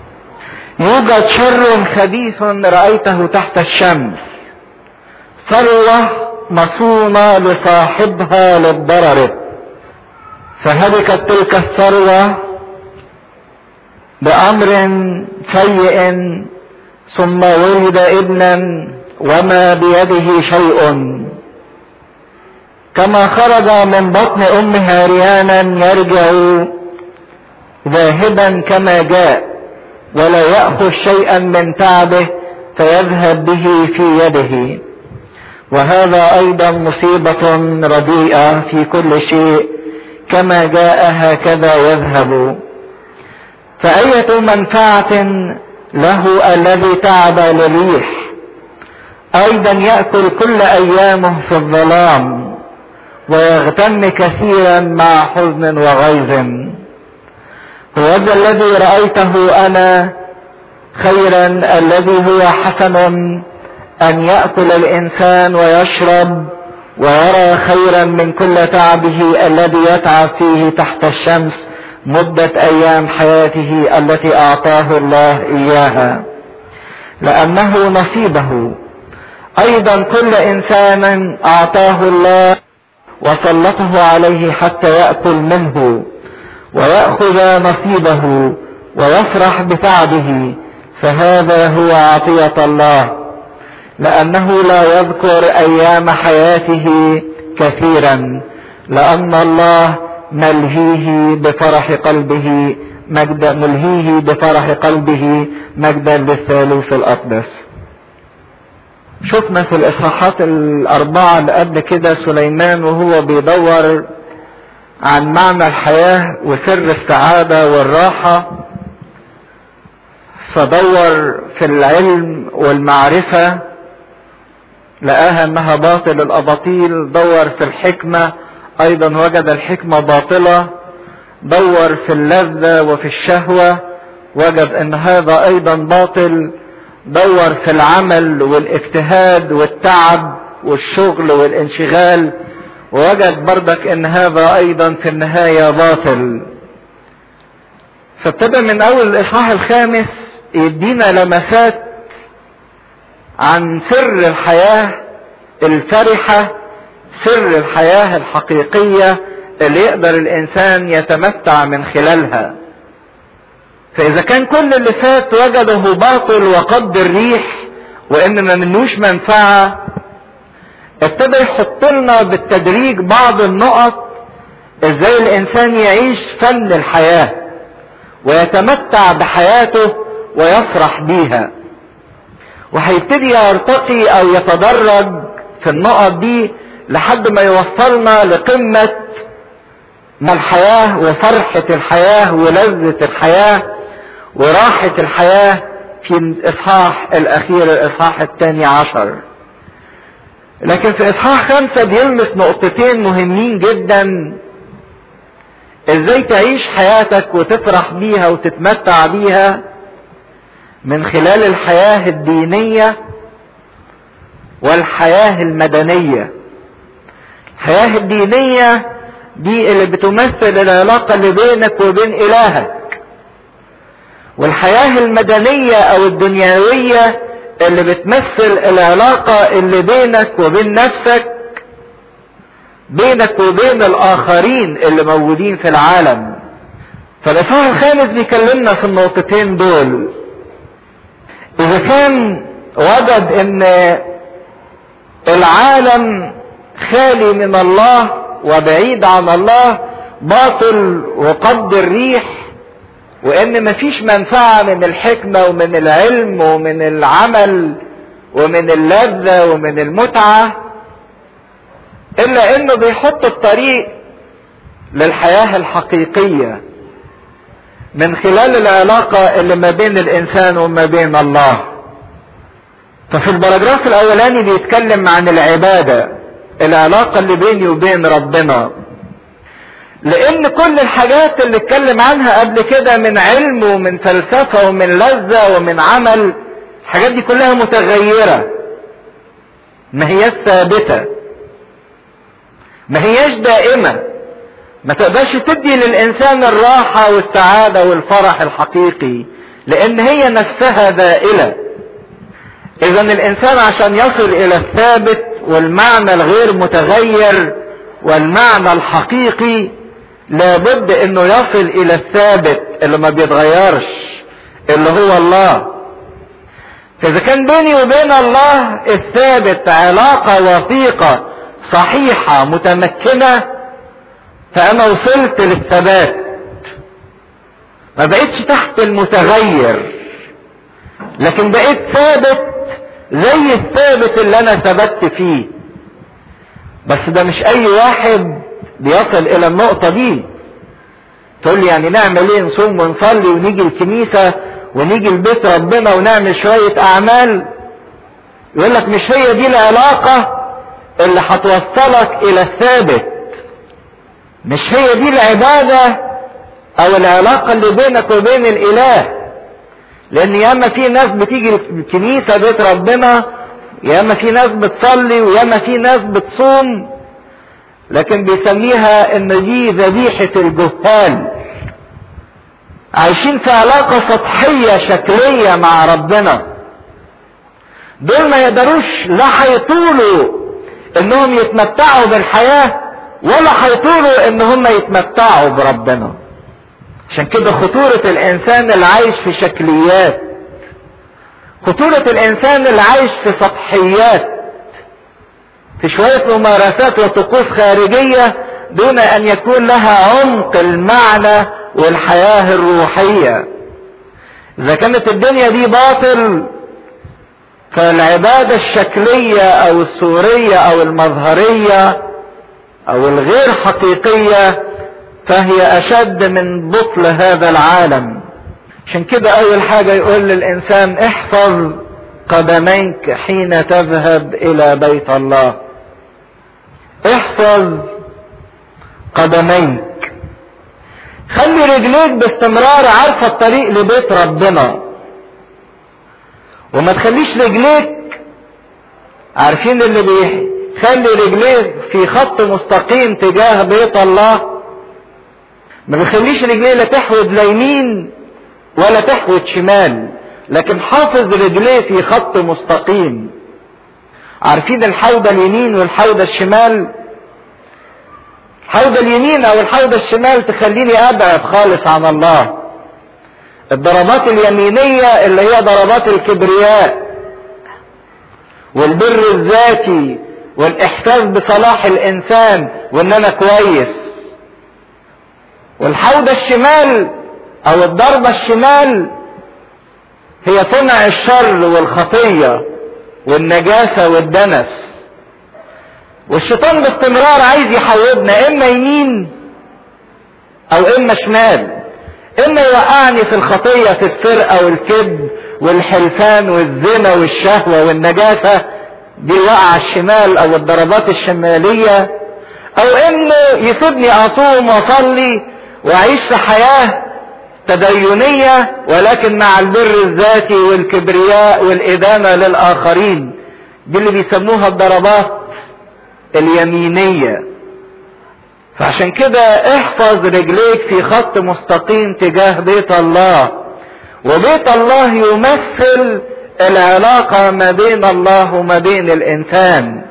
يوجد شر خبيث رأيته تحت الشمس ثروة مصونة لصاحبها للضرر فهلكت تلك الثروة بأمر سيء ثم ولد ابنا وما بيده شيء كما خرج من بطن امها ريانا يرجع ذاهبا كما جاء ولا ياخذ شيئا من تعبه فيذهب به في يده وهذا ايضا مصيبه رديئه في كل شيء كما جاء هكذا يذهب فايه منفعه له الذي تعب للريح ايضا يأكل كل ايامه في الظلام ويغتم كثيرا مع حزن وغيظ هو ذا الذي رأيته انا خيرا الذي هو حسن ان يأكل الانسان ويشرب ويرى خيرا من كل تعبه الذي يتعب فيه تحت الشمس مدة ايام حياته التي اعطاه الله اياها لانه نصيبه ايضا كل انسان اعطاه الله وسلطه عليه حتى يأكل منه ويأخذ نصيبه ويفرح بتعبه فهذا هو عطية الله لأنه لا يذكر أيام حياته كثيرا لأن الله ملهيه بفرح قلبه مجد ملهيه بفرح قلبه مجدا للثالوث الأقدس شفنا في الإصحاحات الأربعة اللي قبل كده سليمان وهو بيدور عن معنى الحياة وسر السعادة والراحة فدور في العلم والمعرفة لقاها انها باطل الاباطيل دور في الحكمة ايضا وجد الحكمة باطلة دور في اللذة وفي الشهوة وجد ان هذا ايضا باطل دور في العمل والاجتهاد والتعب والشغل والانشغال ووجد بردك ان هذا ايضا في النهاية باطل فابتدى من اول الاصحاح الخامس يدينا لمسات عن سر الحياة الفرحة سر الحياة الحقيقية اللي يقدر الانسان يتمتع من خلالها فاذا كان كل اللي فات وجده باطل وقد الريح وان ما منوش منفعة ابتدى يحط لنا بالتدريج بعض النقط ازاي الانسان يعيش فن الحياة ويتمتع بحياته ويفرح بيها وهيبتدي يرتقي او يتدرج في النقط دي لحد ما يوصلنا لقمة ما الحياة وفرحة الحياة ولذة الحياة وراحة الحياة في الإصحاح الأخير الإصحاح الثاني عشر لكن في إصحاح خمسة بيلمس نقطتين مهمين جدا ازاي تعيش حياتك وتفرح بيها وتتمتع بيها من خلال الحياة الدينية والحياة المدنية الحياة الدينية دي اللي بتمثل العلاقة اللي بينك وبين إلهك والحياة المدنية أو الدنيوية اللي بتمثل العلاقة اللي بينك وبين نفسك بينك وبين الآخرين اللي موجودين في العالم فالإصحاح الخامس بيكلمنا في النقطتين دول إذا كان وجد إن العالم خالي من الله وبعيد عن الله باطل وقد الريح وان مفيش منفعة من الحكمة ومن العلم ومن العمل ومن اللذة ومن المتعة الا انه بيحط الطريق للحياة الحقيقية من خلال العلاقة اللي ما بين الانسان وما بين الله ففي البراجراف الاولاني بيتكلم عن العبادة العلاقة اللي بيني وبين ربنا لان كل الحاجات اللي اتكلم عنها قبل كده من علم ومن فلسفة ومن لذة ومن عمل الحاجات دي كلها متغيرة ما هياش ثابتة ما هياش دائمة ما تقدرش تدي للانسان الراحة والسعادة والفرح الحقيقي لان هي نفسها زائلة اذا الانسان عشان يصل الى الثابت والمعنى الغير متغير والمعنى الحقيقي لابد انه يصل الى الثابت اللي ما بيتغيرش اللي هو الله فاذا كان بيني وبين الله الثابت علاقة وثيقة صحيحة متمكنة فانا وصلت للثبات ما بقتش تحت المتغير لكن بقيت ثابت زي الثابت اللي انا ثبت فيه بس ده مش اي واحد بيصل الى النقطة دي تقول لي يعني نعمل ايه نصوم ونصلي ونيجي الكنيسة ونيجي لبيت ربنا ونعمل شوية اعمال يقول لك مش هي دي العلاقة اللي هتوصلك الى الثابت مش هي دي العبادة او العلاقة اللي بينك وبين الاله لان ياما في ناس بتيجي الكنيسة بيت ربنا ياما في ناس بتصلي وياما في ناس بتصوم لكن بيسميها ان دي ذبيحة الجهال عايشين في علاقة سطحية شكلية مع ربنا دول ما يقدروش لا هيطولوا انهم يتمتعوا بالحياة ولا هيطولوا ان هم يتمتعوا بربنا عشان كده خطورة الانسان اللي عايش في شكليات خطورة الانسان اللي عايش في سطحيات في شوية ممارسات وطقوس خارجية دون ان يكون لها عمق المعنى والحياة الروحية اذا كانت الدنيا دي باطل فالعبادة الشكلية او الصورية او المظهرية او الغير حقيقية فهي اشد من بطل هذا العالم عشان كده اول حاجة يقول للانسان احفظ قدميك حين تذهب الى بيت الله احفظ قدميك خلي رجليك باستمرار عارفة الطريق لبيت ربنا وما تخليش رجليك عارفين اللي بيخلي رجليه في خط مستقيم تجاه بيت الله ما بيخليش رجليه لا تحود لا يمين ولا تحود شمال لكن حافظ رجليه في خط مستقيم عارفين الحوضة اليمين والحوضة الشمال الحوضة اليمين او الحوضة الشمال تخليني ابعد خالص عن الله الضربات اليمينية اللي هي ضربات الكبرياء والبر الذاتي والاحساس بصلاح الانسان وان انا كويس والحوضة الشمال او الضربة الشمال هي صنع الشر والخطية والنجاسة والدنس والشيطان باستمرار عايز يحودنا اما يمين او اما شمال اما يوقعني في الخطية في السرقة والكذب والحلفان والزنا والشهوة والنجاسة دي الوقعة الشمال او الضربات الشمالية او انه يسيبني اصوم واصلي واعيش في حياة تدينية ولكن مع البر الذاتي والكبرياء والإدانة للآخرين دي اللي بيسموها الضربات اليمينية فعشان كده احفظ رجليك في خط مستقيم تجاه بيت الله وبيت الله يمثل العلاقة ما بين الله وما بين الإنسان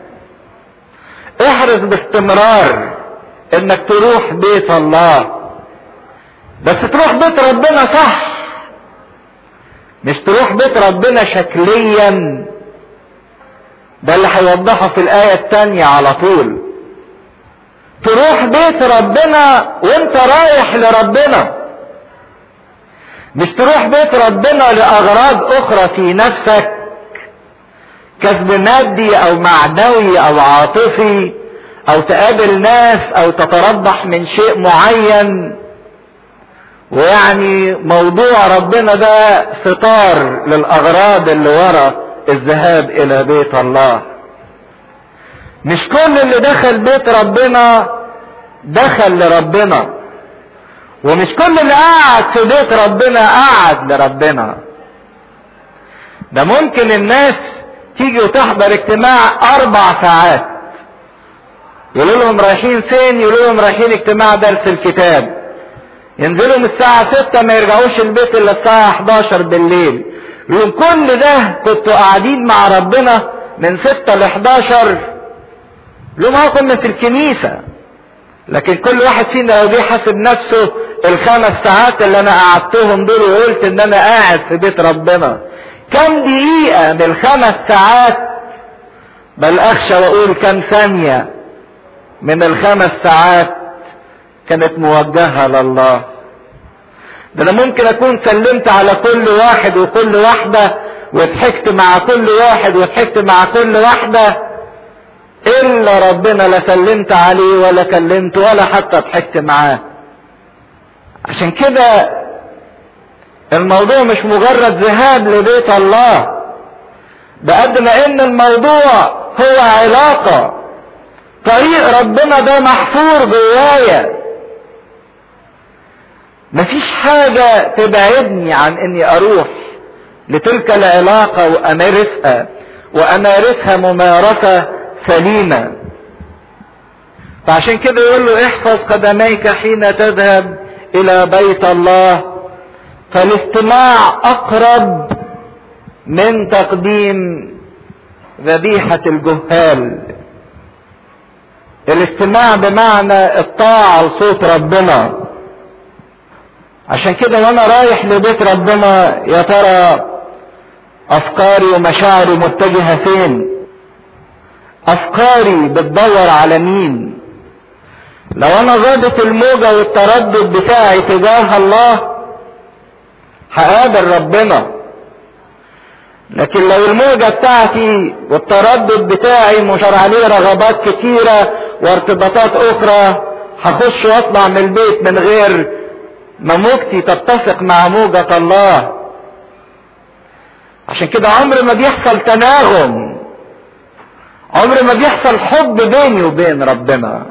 احرص باستمرار انك تروح بيت الله بس تروح بيت ربنا صح مش تروح بيت ربنا شكليا ده اللي هيوضحه في الآية التانية على طول تروح بيت ربنا وانت رايح لربنا مش تروح بيت ربنا لأغراض أخرى في نفسك كسب مادي أو معنوي أو عاطفي أو تقابل ناس أو تتربح من شيء معين ويعني موضوع ربنا ده ستار للأغراض اللي ورا الذهاب إلى بيت الله مش كل اللي دخل بيت ربنا دخل لربنا ومش كل اللي قعد في بيت ربنا قعد لربنا ده ممكن الناس تيجي وتحضر اجتماع اربع ساعات يقولوا لهم رايحين فين يقولوا لهم رايحين اجتماع درس الكتاب ينزلوا من الساعة ستة ما يرجعوش البيت الا الساعة 11 بالليل يقولوا كل ده كنتوا قاعدين مع ربنا من ستة ل 11 لهم اه كنا في الكنيسة لكن كل واحد فينا لو جه حاسب نفسه الخمس ساعات اللي انا قعدتهم دول وقلت ان انا قاعد في بيت ربنا كم دقيقة من الخمس ساعات بل اخشى واقول كم ثانية من الخمس ساعات كانت موجهة لله ده انا ممكن اكون سلمت على كل واحد وكل واحدة وضحكت مع كل واحد وضحكت مع كل واحدة الا ربنا لا سلمت عليه ولا كلمته ولا حتى ضحكت معاه عشان كده الموضوع مش مجرد ذهاب لبيت الله بقد ما ان الموضوع هو علاقة طريق ربنا ده محفور جوايا مفيش حاجة تبعدني عن اني اروح لتلك العلاقة وامارسها وامارسها ممارسة سليمة فعشان كده يقول له احفظ قدميك حين تذهب الى بيت الله فالاستماع اقرب من تقديم ذبيحة الجهال الاستماع بمعنى الطاعة لصوت ربنا عشان كده وانا رايح لبيت ربنا يا ترى افكاري ومشاعري متجهة فين افكاري بتدور على مين لو انا ظابط الموجة والتردد بتاعي تجاه الله هقابل ربنا لكن لو الموجة بتاعتي والتردد بتاعي مشار عليه رغبات كتيرة وارتباطات اخرى هخش واطلع من البيت من غير ما موجتي تتفق مع موجة الله عشان كده عمر ما بيحصل تناغم عمر ما بيحصل حب بيني وبين ربنا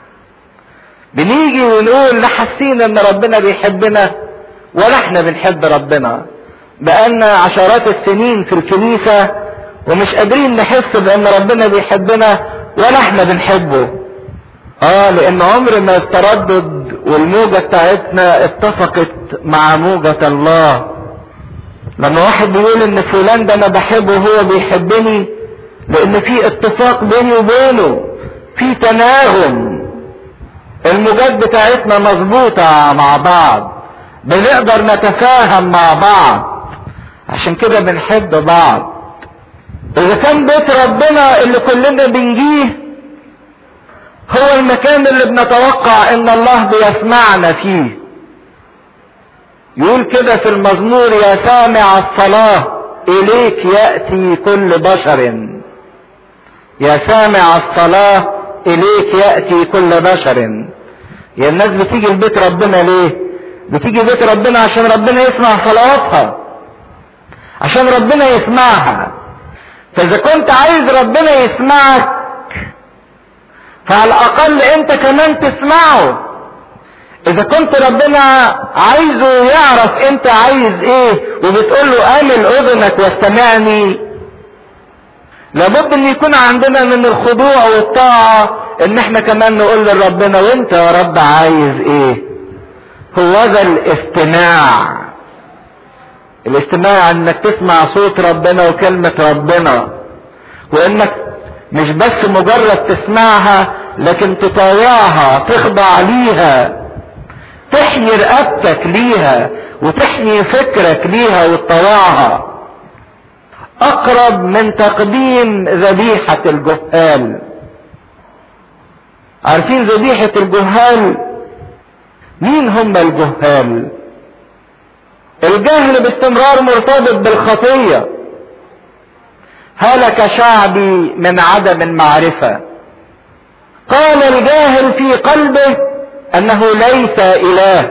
بنيجي ونقول لا حاسين ان ربنا بيحبنا ولا احنا بنحب ربنا بقالنا عشرات السنين في الكنيسة ومش قادرين نحس بان ربنا بيحبنا ولا احنا بنحبه اه لان عمر ما التردد والموجة بتاعتنا اتفقت مع موجة الله لما واحد بيقول ان فلان ده انا بحبه وهو بيحبني لان في اتفاق بيني وبينه في تناغم الموجات بتاعتنا مظبوطة مع بعض بنقدر نتفاهم مع بعض عشان كده بنحب بعض اذا كان بيت ربنا اللي كلنا بنجيه هو المكان اللي بنتوقع ان الله بيسمعنا فيه يقول كده في المزمور يا سامع الصلاة اليك يأتي كل بشر يا سامع الصلاة اليك يأتي كل بشر يا الناس بتيجي لبيت ربنا ليه بتيجي بيت ربنا عشان ربنا يسمع صلواتها عشان ربنا يسمعها فاذا كنت عايز ربنا يسمعك فعلى الاقل انت كمان تسمعه اذا كنت ربنا عايزه يعرف انت عايز ايه وبتقول له امل اذنك واستمعني لابد ان يكون عندنا من الخضوع والطاعة ان احنا كمان نقول لربنا وانت يا رب عايز ايه هو ذا الاستماع الاستماع انك تسمع صوت ربنا وكلمة ربنا وانك مش بس مجرد تسمعها لكن تطاوعها تخضع ليها تحيي رقبتك ليها وتحيي فكرك ليها وتطوعها اقرب من تقديم ذبيحة الجهال عارفين ذبيحة الجهال مين هم الجهال الجهل باستمرار مرتبط بالخطية هلك شعبي من عدم المعرفة قال الجاهل في قلبه انه ليس اله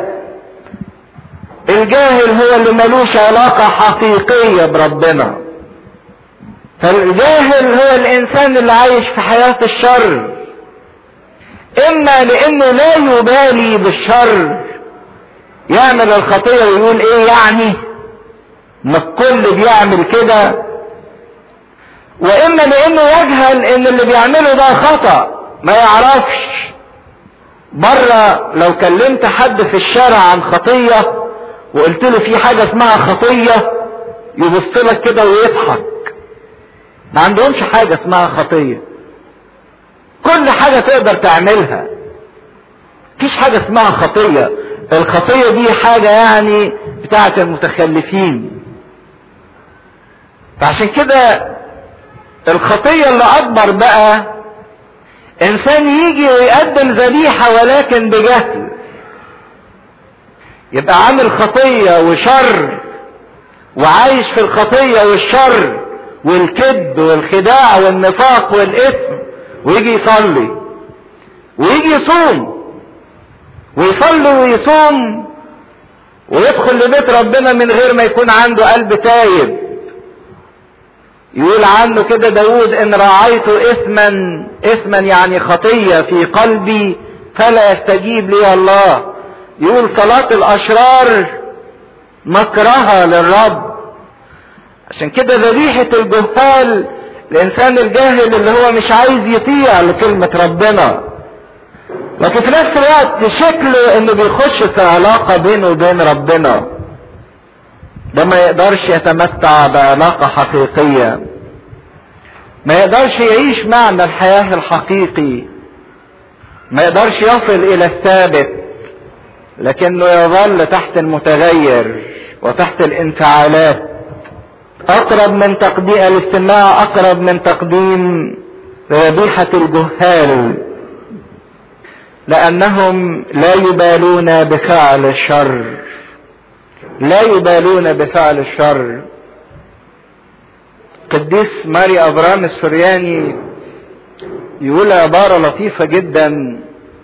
الجاهل هو اللي ملوش علاقة حقيقية بربنا فالجاهل هو الانسان اللي عايش في حياة الشر اما لانه لا يبالي بالشر يعمل الخطية ويقول ايه يعني ما الكل بيعمل كده واما لانه يجهل ان اللي بيعمله ده خطأ ما يعرفش مرة لو كلمت حد في الشارع عن خطية وقلت له في حاجة اسمها خطية يبص لك كده ويضحك ما عندهمش حاجة اسمها خطية كل حاجة تقدر تعملها مفيش حاجة اسمها خطية الخطية دي حاجة يعني بتاعت المتخلفين فعشان كده الخطية اللي اكبر بقى انسان يجي ويقدم ذبيحة ولكن بجهل يبقى عامل خطية وشر وعايش في الخطية والشر والكذب والخداع والنفاق والاثم ويجي يصلي ويجي يصوم ويصلي ويصوم ويدخل لبيت ربنا من غير ما يكون عنده قلب تايب يقول عنه كده داود ان راعيت اثما اثما يعني خطية في قلبي فلا يستجيب لي الله يقول صلاة الاشرار مكرهة للرب عشان كده ذبيحة الجهال الانسان الجاهل اللي هو مش عايز يطيع لكلمة ربنا لكن في نفس الوقت شكله انه بيخش في علاقة بينه وبين ربنا ده ما يقدرش يتمتع بعلاقة حقيقية ما يقدرش يعيش معنى الحياة الحقيقي ما يقدرش يصل الى الثابت لكنه يظل تحت المتغير وتحت الانفعالات اقرب من تقديم الاستماع اقرب من تقديم ذبيحة الجهال لانهم لا يبالون بفعل الشر لا يبالون بفعل الشر قديس ماري ابرام السرياني يقول عبارة لطيفة جدا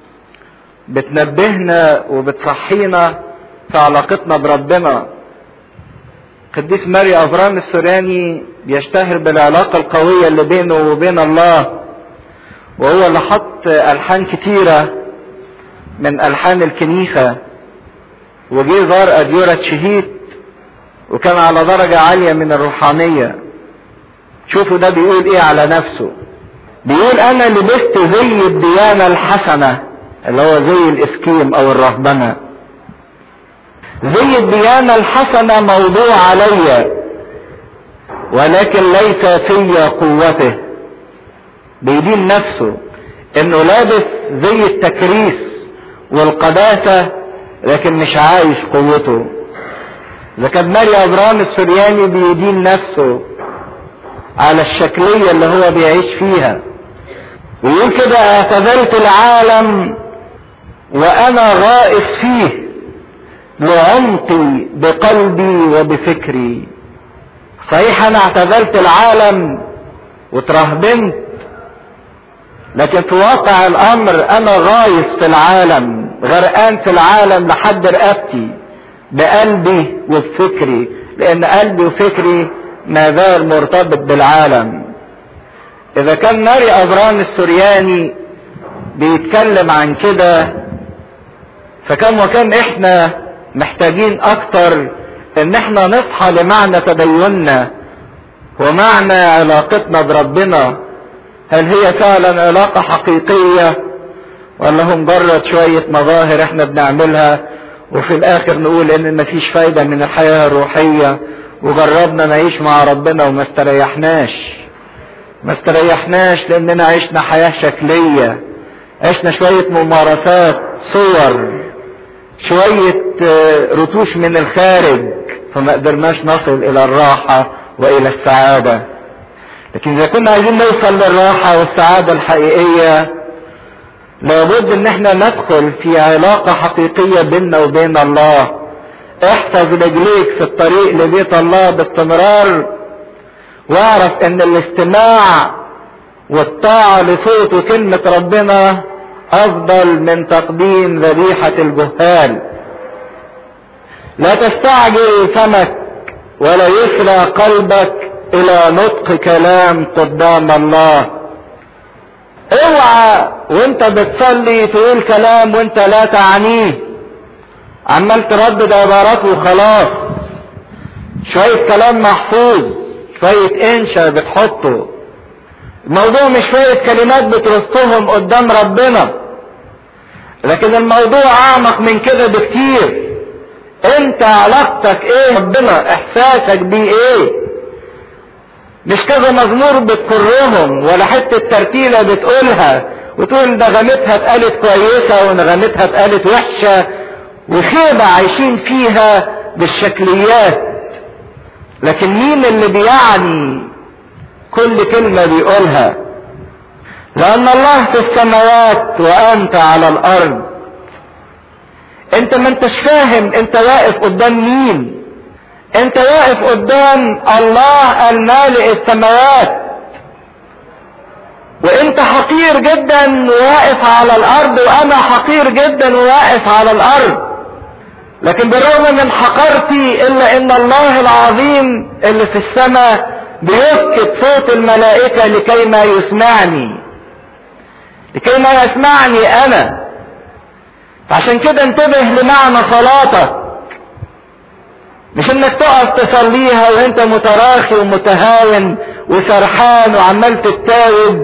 بتنبهنا وبتصحينا في علاقتنا بربنا قديس ماري ابرام السوراني بيشتهر بالعلاقة القوية اللي بينه وبين الله وهو اللي حط الحان كتيرة من الحان الكنيسة وجي زار اديورة شهيد وكان على درجة عالية من الروحانية شوفوا ده بيقول ايه على نفسه بيقول انا لبست زي الديانة الحسنة اللي هو زي الاسكيم او الرهبنة زي الديانة الحسنة موضوع علي ولكن ليس في قوته بيدين نفسه انه لابس زي التكريس والقداسة لكن مش عايش قوته اذا كان ماري ابرام السورياني بيدين نفسه على الشكلية اللي هو بيعيش فيها ويقول كده اعتزلت العالم وانا غائص فيه لعمقي بقلبي وبفكري صحيح انا اعتزلت العالم وترهبنت لكن في واقع الامر انا غايص في العالم غرقان في العالم لحد رقبتي بقلبي وبفكري لان قلبي وفكري ما زال مرتبط بالعالم اذا كان ماري ابرام السورياني بيتكلم عن كده فكم وكم احنا محتاجين اكتر ان احنا نصحى لمعنى تديننا ومعنى علاقتنا بربنا هل هي فعلا علاقة حقيقية ولا هم مجرد شوية مظاهر احنا بنعملها وفي الاخر نقول ان مفيش فايدة من الحياة الروحية وجربنا نعيش مع ربنا وما استريحناش ما استريحناش لاننا عشنا حياة شكلية عشنا شوية ممارسات صور شوية رتوش من الخارج فما قدرناش نصل الى الراحة والى السعادة لكن اذا كنا عايزين نوصل للراحة والسعادة الحقيقية لابد ان احنا ندخل في علاقة حقيقية بيننا وبين الله احفظ رجليك في الطريق لبيت الله باستمرار واعرف ان الاستماع والطاعة لصوت وكلمة ربنا افضل من تقديم ذبيحة الجهال لا تستعجل فمك ولا يسرى قلبك الى نطق كلام قدام الله اوعى وانت بتصلي تقول كلام وانت لا تعنيه عمال تردد عبارات وخلاص شوية كلام محفوظ شوية انشا بتحطه الموضوع مش شوية كلمات بترصهم قدام ربنا لكن الموضوع اعمق من كده بكتير انت علاقتك ايه ربنا احساسك بيه ايه مش كذا مزمور بتكرهم ولا حتة ترتيلة بتقولها وتقول نغمتها اتقالت كويسة ونغمتها اتقالت وحشة وخيبة عايشين فيها بالشكليات لكن مين اللي بيعني كل كلمة بيقولها لأن الله في السماوات وأنت على الأرض أنت ما أنتش فاهم أنت واقف قدام مين أنت واقف قدام الله المالئ السماوات وأنت حقير جدا واقف على الأرض وأنا حقير جدا واقف على الأرض لكن بالرغم من حقرتي إلا إن الله العظيم اللي في السماء بيسكت صوت الملائكة لكي ما يسمعني لكي ما يسمعني انا فعشان كده انتبه لمعنى صلاتك مش انك تقف تصليها وانت متراخي ومتهاون وسرحان وعمال تتاوب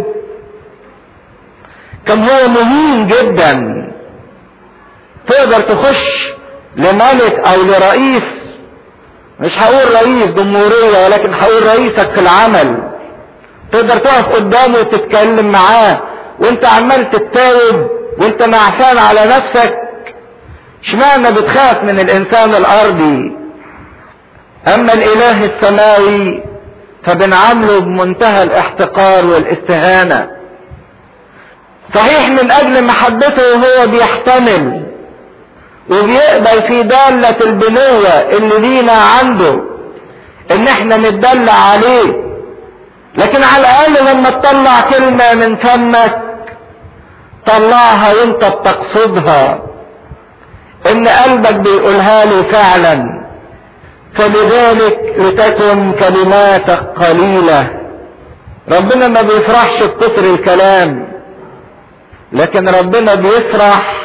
كم هو مهين جدا تقدر تخش لملك او لرئيس مش هقول رئيس جمهورية ولكن هقول رئيسك في العمل تقدر تقف قدامه وتتكلم معاه وانت عمال تتاوب وانت نعسان على نفسك اشمعنى بتخاف من الانسان الارضي اما الاله السماوي فبنعامله بمنتهى الاحتقار والاستهانة صحيح من اجل محبته هو بيحتمل وبيقبل في دالة البنوة اللي لينا عنده ان احنا نتدلع عليه لكن على الاقل لما تطلع كلمة من فمك طلعها وانت بتقصدها ان قلبك بيقولها له فعلا فلذلك لتكن كلماتك قليلة ربنا ما بيفرحش بكتر الكلام لكن ربنا بيفرح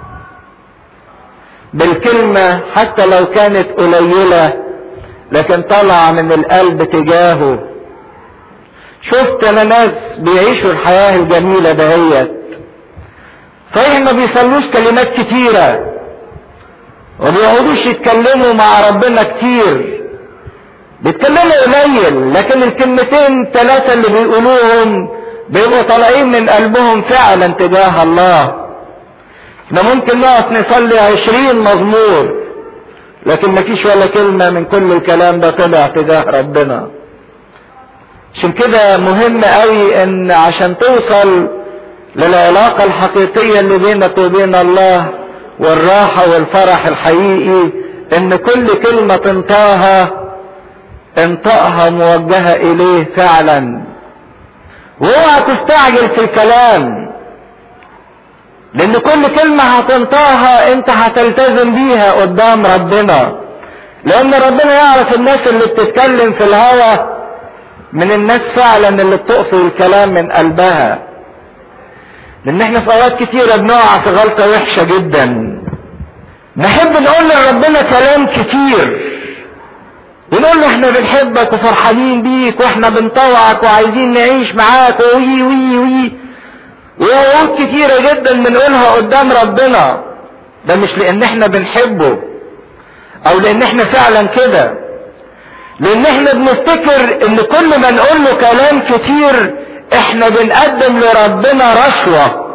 بالكلمة حتى لو كانت قليلة لكن طالعة من القلب تجاهه شفت انا ناس بيعيشوا الحياة الجميلة دهيت صحيح ما بيصلوش كلمات كتيرة وبيقعدوش يتكلموا مع ربنا كتير بيتكلموا قليل لكن الكلمتين ثلاثة اللي بيقولوهم بيبقوا طالعين من قلبهم فعلا تجاه الله احنا ممكن نقف نصلي عشرين مزمور لكن مفيش ولا كلمة من كل الكلام ده طلع تجاه ربنا عشان كده مهم قوي ان عشان توصل للعلاقة الحقيقية اللي بينك وبين الله والراحة والفرح الحقيقي ان كل كلمة تنطاها انطقها موجهة اليه فعلا واوعى تستعجل في الكلام لان كل كلمة هتنطقها انت هتلتزم بيها قدام ربنا لان ربنا يعرف الناس اللي بتتكلم في الهوى من الناس فعلا اللي بتقصد الكلام من قلبها لان احنا في اوقات كتيرة بنقع في غلطة وحشة جدا نحب نقول لربنا كلام كتير ونقول له احنا بنحبك وفرحانين بيك واحنا بنطوعك وعايزين نعيش معاك وي وي وي ووعود كتيرة جدا بنقولها قدام ربنا ده مش لان احنا بنحبه او لان احنا فعلا كده لان احنا بنفتكر ان كل ما نقول له كلام كتير احنا بنقدم لربنا رشوة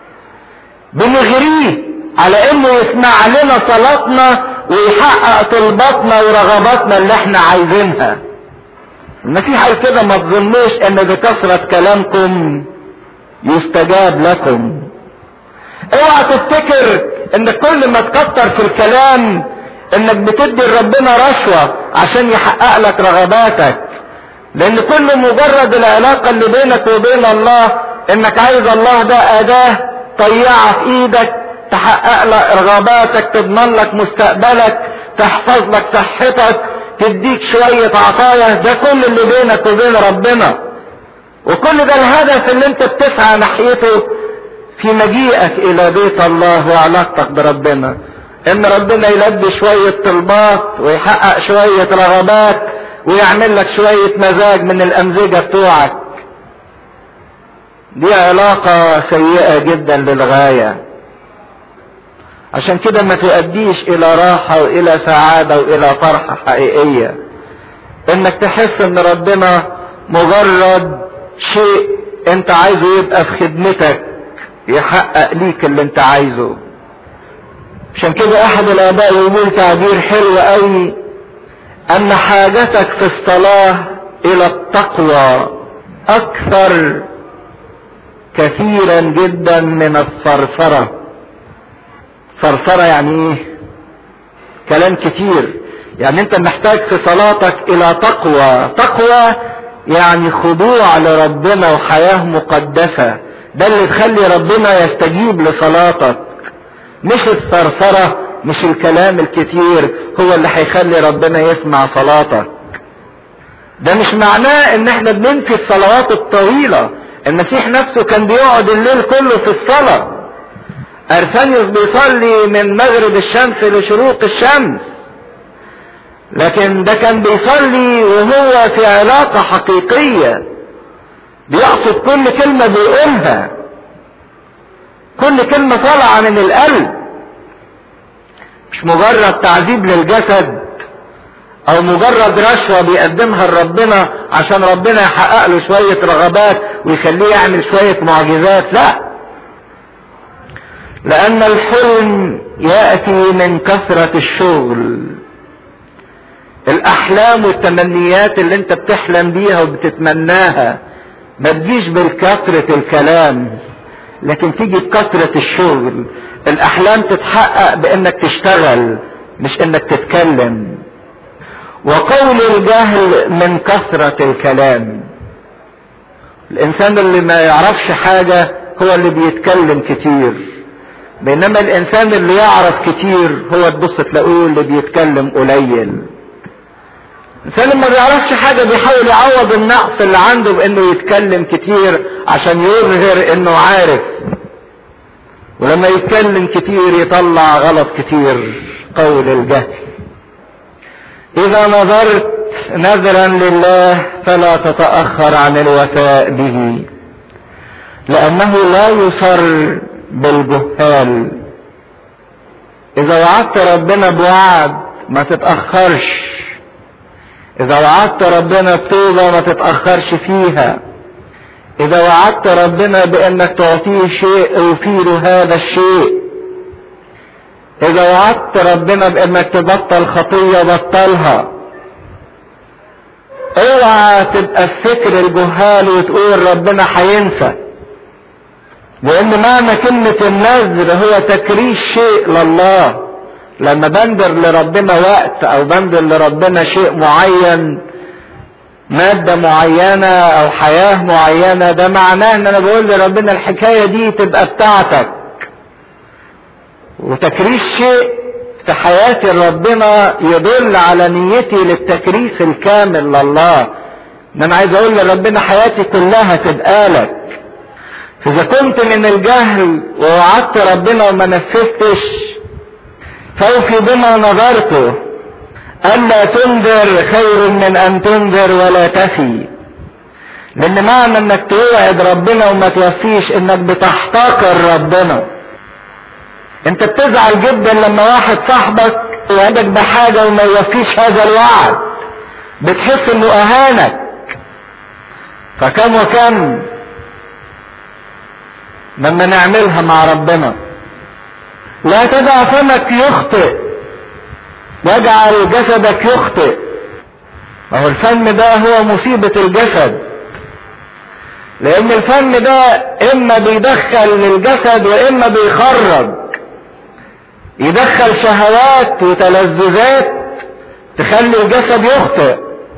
بنغريه على انه يسمع لنا صلاتنا ويحقق طلباتنا ورغباتنا اللي احنا عايزينها المسيح قال كده ما تظنوش ان بكثرة كلامكم يستجاب لكم اوعى تفتكر ان كل ما تكتر في الكلام انك بتدي لربنا رشوة عشان يحقق لك رغباتك لان كل مجرد العلاقة اللي بينك وبين الله انك عايز الله ده اداة طيعة في ايدك تحقق لك رغباتك تضمن لك مستقبلك تحفظ لك صحتك تديك شوية عطايا ده كل اللي بينك وبين ربنا وكل ده الهدف اللي انت بتسعى ناحيته في مجيئك الى بيت الله وعلاقتك بربنا ان ربنا يلبي شوية طلبات ويحقق شوية رغبات ويعمل لك شوية مزاج من الامزجة بتوعك دي علاقة سيئة جدا للغاية عشان كده ما تؤديش الى راحة والى سعادة والى فرحة حقيقية انك تحس ان ربنا مجرد شيء انت عايزه يبقى في خدمتك يحقق ليك اللي انت عايزه عشان كده احد الاباء يقول تعبير حلو قوي ان حاجتك في الصلاة الى التقوى اكثر كثيرا جدا من الثرثرة ثرثرة يعني ايه كلام كتير يعني انت محتاج في صلاتك الى تقوى تقوى يعني خضوع لربنا وحياة مقدسة ده اللي تخلي ربنا يستجيب لصلاتك مش الثرثرة مش الكلام الكتير هو اللي هيخلي ربنا يسمع صلاتك ده مش معناه ان احنا بننفي الصلوات الطويلة المسيح نفسه كان بيقعد الليل كله في الصلاة ارسانيوس بيصلي من مغرب الشمس لشروق الشمس لكن ده كان بيصلي وهو في علاقة حقيقية بيقصد كل كلمة بيقولها كل كلمة طالعة من القلب مش مجرد تعذيب للجسد او مجرد رشوة بيقدمها لربنا عشان ربنا يحقق له شوية رغبات ويخليه يعمل شوية معجزات لا لان الحلم يأتي من كثرة الشغل الاحلام والتمنيات اللي انت بتحلم بيها وبتتمناها ما تجيش بالكثرة الكلام لكن تيجي بكثرة الشغل الاحلام تتحقق بانك تشتغل مش انك تتكلم وقول الجهل من كثرة الكلام الانسان اللي ما يعرفش حاجة هو اللي بيتكلم كتير بينما الانسان اللي يعرف كتير هو تبص تلاقوه اللي بيتكلم قليل الانسان اللي ما بيعرفش حاجة بيحاول يعوض النقص اللي عنده بانه يتكلم كتير عشان يظهر انه عارف ولما يتكلم كتير يطلع غلط كتير قول الجهل اذا نظرت نذرا لله فلا تتأخر عن الوفاء به لانه لا يصر بالجهال اذا وعدت ربنا بوعد ما تتأخرش اذا وعدت ربنا بتوبة ما تتأخرش فيها اذا وعدت ربنا بانك تعطيه شيء اوفيله هذا الشيء اذا وعدت ربنا بانك تبطل خطية بطلها اوعى تبقى في فكر الجهال وتقول ربنا هينسى لان معنى كلمة النذر هو تكريس شيء لله لما بندر لربنا وقت او بندر لربنا شيء معين مادة معينة او حياة معينة ده معناه ان انا بقول لربنا الحكاية دي تبقى بتاعتك وتكريس شيء في حياة ربنا يدل على نيتي للتكريس الكامل لله ان انا عايز اقول لربنا حياتي كلها تبقى لك فاذا كنت من الجهل ووعدت ربنا وما نفذتش فوفي بما نظرته الا تنذر خير من ان تنذر ولا تفي لان معنى انك توعد ربنا وما توفيش انك بتحتقر ربنا انت بتزعل جدا لما واحد صاحبك يوعدك بحاجة وما يوفيش هذا الوعد بتحس انه اهانك فكم وكم لما نعملها مع ربنا لا تدع فمك يخطئ واجعل جسدك يخطئ وهو الفم ده هو مصيبة الجسد لان الفم ده اما بيدخل للجسد واما بيخرج يدخل شهوات وتلذذات تخلي الجسد يخطئ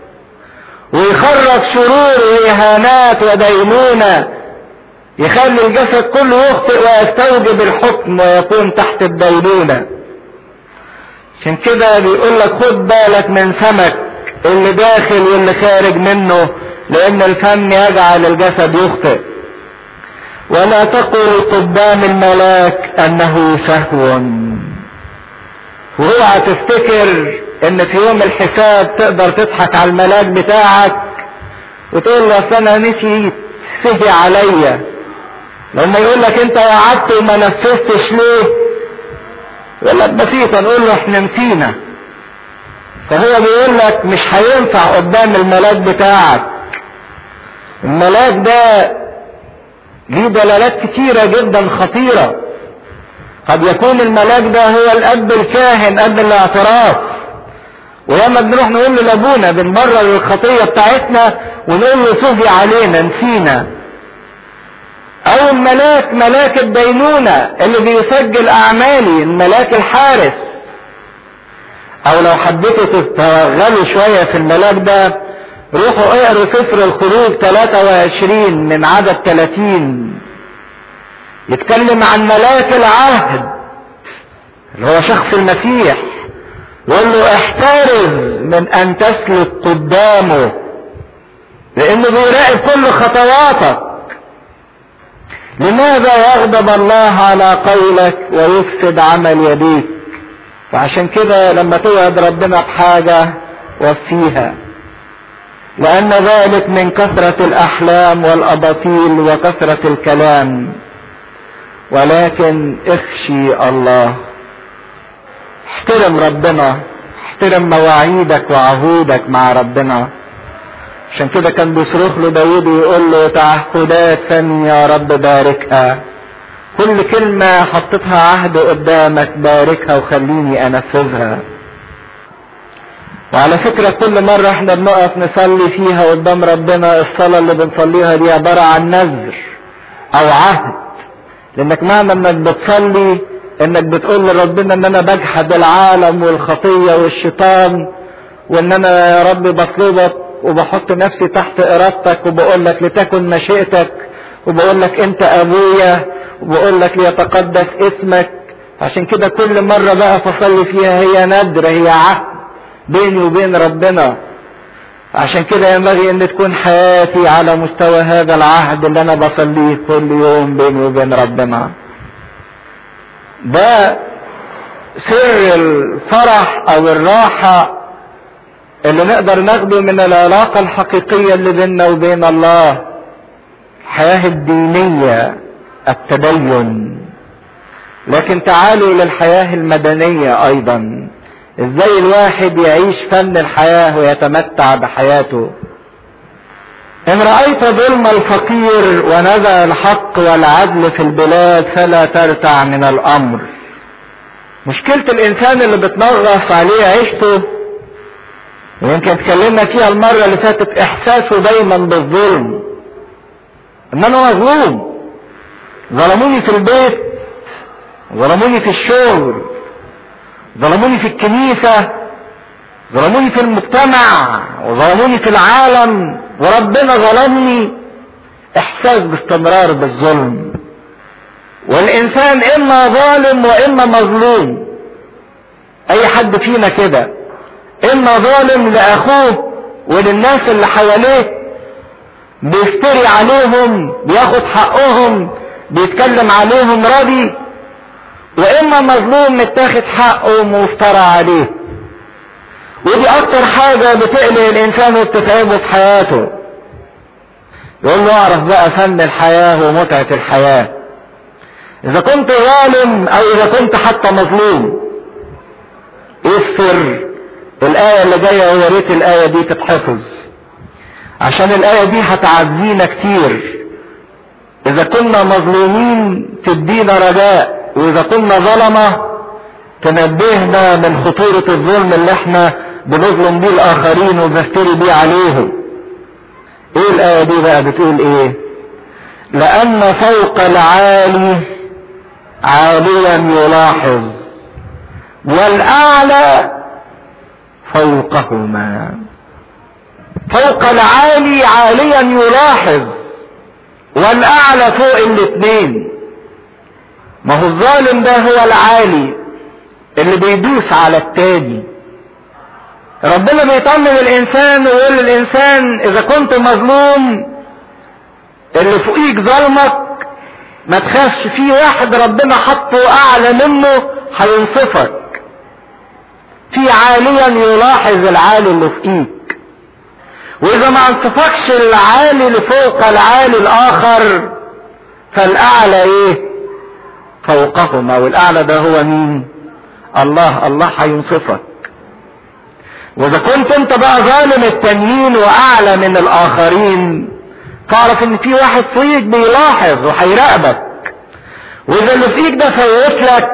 ويخرج شرور واهانات ودينونه يخلي الجسد كله يخطئ ويستوجب الحكم ويكون تحت الدينونة عشان كده بيقول لك خد بالك من فمك اللي داخل واللي خارج منه لان الفم يجعل الجسد يخطئ ولا تقل قدام الملاك انه سهو واوعى تفتكر ان في يوم الحساب تقدر تضحك على الملاك بتاعك وتقول له اصل انا نسيت سهي عليا لما يقول لك انت وعدت وما نفذتش ليه يقول لك بسيطة نقول له احنا نسينا فهو بيقول لك مش هينفع قدام الملاك بتاعك الملاك ده ليه دلالات كتيرة جدا خطيرة قد يكون الملاك ده هو الاب الكاهن اب الاعتراف ولما بنروح نقول لابونا بنبرر الخطية بتاعتنا ونقول له سهي علينا نسينا او الملاك ملاك الدينونة اللي بيسجل اعمالي الملاك الحارس او لو حبيتوا تتوغلوا شوية في الملاك ده روحوا اقروا سفر الخروج 23 من عدد 30 يتكلم عن ملاك العهد اللي هو شخص المسيح يقول له احترز من ان تسلك قدامه لانه بيراقب كل خطواتك لماذا يغضب الله على قولك ويفسد عمل يديك وعشان كده لما توعد ربنا بحاجة وفيها لأن ذلك من كثرة الأحلام والأباطيل وكثرة الكلام ولكن اخشي الله احترم ربنا احترم مواعيدك وعهودك مع ربنا عشان كده كان بيصرخ له داود ويقول له تعهدات فمي يا رب باركها كل كلمة حطيتها عهد قدامك باركها وخليني انفذها وعلى فكرة كل مرة احنا بنقف نصلي فيها قدام ربنا الصلاة اللي بنصليها دي عبارة عن نذر او عهد لانك معنى انك بتصلي انك بتقول لربنا ان انا بجحد العالم والخطية والشيطان وان انا يا رب بطلبك وبحط نفسي تحت ارادتك وبقول لك لتكن مشيئتك وبقول لك انت ابويا وبقول لك ليتقدس اسمك عشان كده كل مرة بقى فصلي فيها هي ندر هي عهد بيني وبين ربنا عشان كده ينبغي ان تكون حياتي على مستوى هذا العهد اللي انا بصليه كل يوم بيني وبين ربنا ده سر الفرح او الراحة اللي نقدر ناخده من العلاقة الحقيقية اللي بيننا وبين الله الحياة الدينية التدين لكن تعالوا للحياة المدنية ايضا ازاي الواحد يعيش فن الحياة ويتمتع بحياته ان رأيت ظلم الفقير ونزع الحق والعدل في البلاد فلا ترتع من الامر مشكلة الانسان اللي بتنغص عليه عيشته ويمكن اتكلمنا فيها المرة اللي فاتت احساسه دايما بالظلم ان انا مظلوم ظلموني في البيت ظلموني في الشغل ظلموني في الكنيسة ظلموني في المجتمع وظلموني في العالم وربنا ظلمني احساس باستمرار بالظلم والانسان اما ظالم واما مظلوم اي حد فينا كده اما ظالم لاخوه وللناس اللي حواليه بيفتري عليهم بياخد حقهم بيتكلم عليهم راضي واما مظلوم متاخد حقه ومفترى عليه ودي اكتر حاجة بتقلق الانسان وبتتعبه في حياته يقول له اعرف بقى فن الحياة ومتعة الحياة اذا كنت ظالم او اذا كنت حتى مظلوم ايه السر الاية اللي جاية ويا ريت الاية دي تتحفظ عشان الاية دي هتعزينا كتير اذا كنا مظلومين تدينا رجاء واذا كنا ظلمة تنبهنا من خطورة الظلم اللي احنا بنظلم بيه الاخرين وبنفتري بيه عليهم ايه الاية دي بقى بتقول ايه لان فوق العالي عاليا يلاحظ والاعلى فوقهما فوق العالي عاليا يلاحظ والاعلى فوق الاثنين ما هو الظالم ده هو العالي اللي بيدوس على التاني ربنا بيطمن الانسان ويقول للانسان اذا كنت مظلوم اللي فوقيك ظلمك ما تخافش في واحد ربنا حطه اعلى منه هينصفك في عاليا يلاحظ العالي اللي فوقيك واذا ما انصفكش العالي اللي فوق العالي الاخر فالاعلى ايه فوقهما والاعلى ده هو مين الله الله هينصفك واذا كنت انت بقى ظالم التانيين واعلى من الاخرين تعرف ان في واحد فوقيك بيلاحظ وهيراقبك واذا اللي فيك ده فوت لك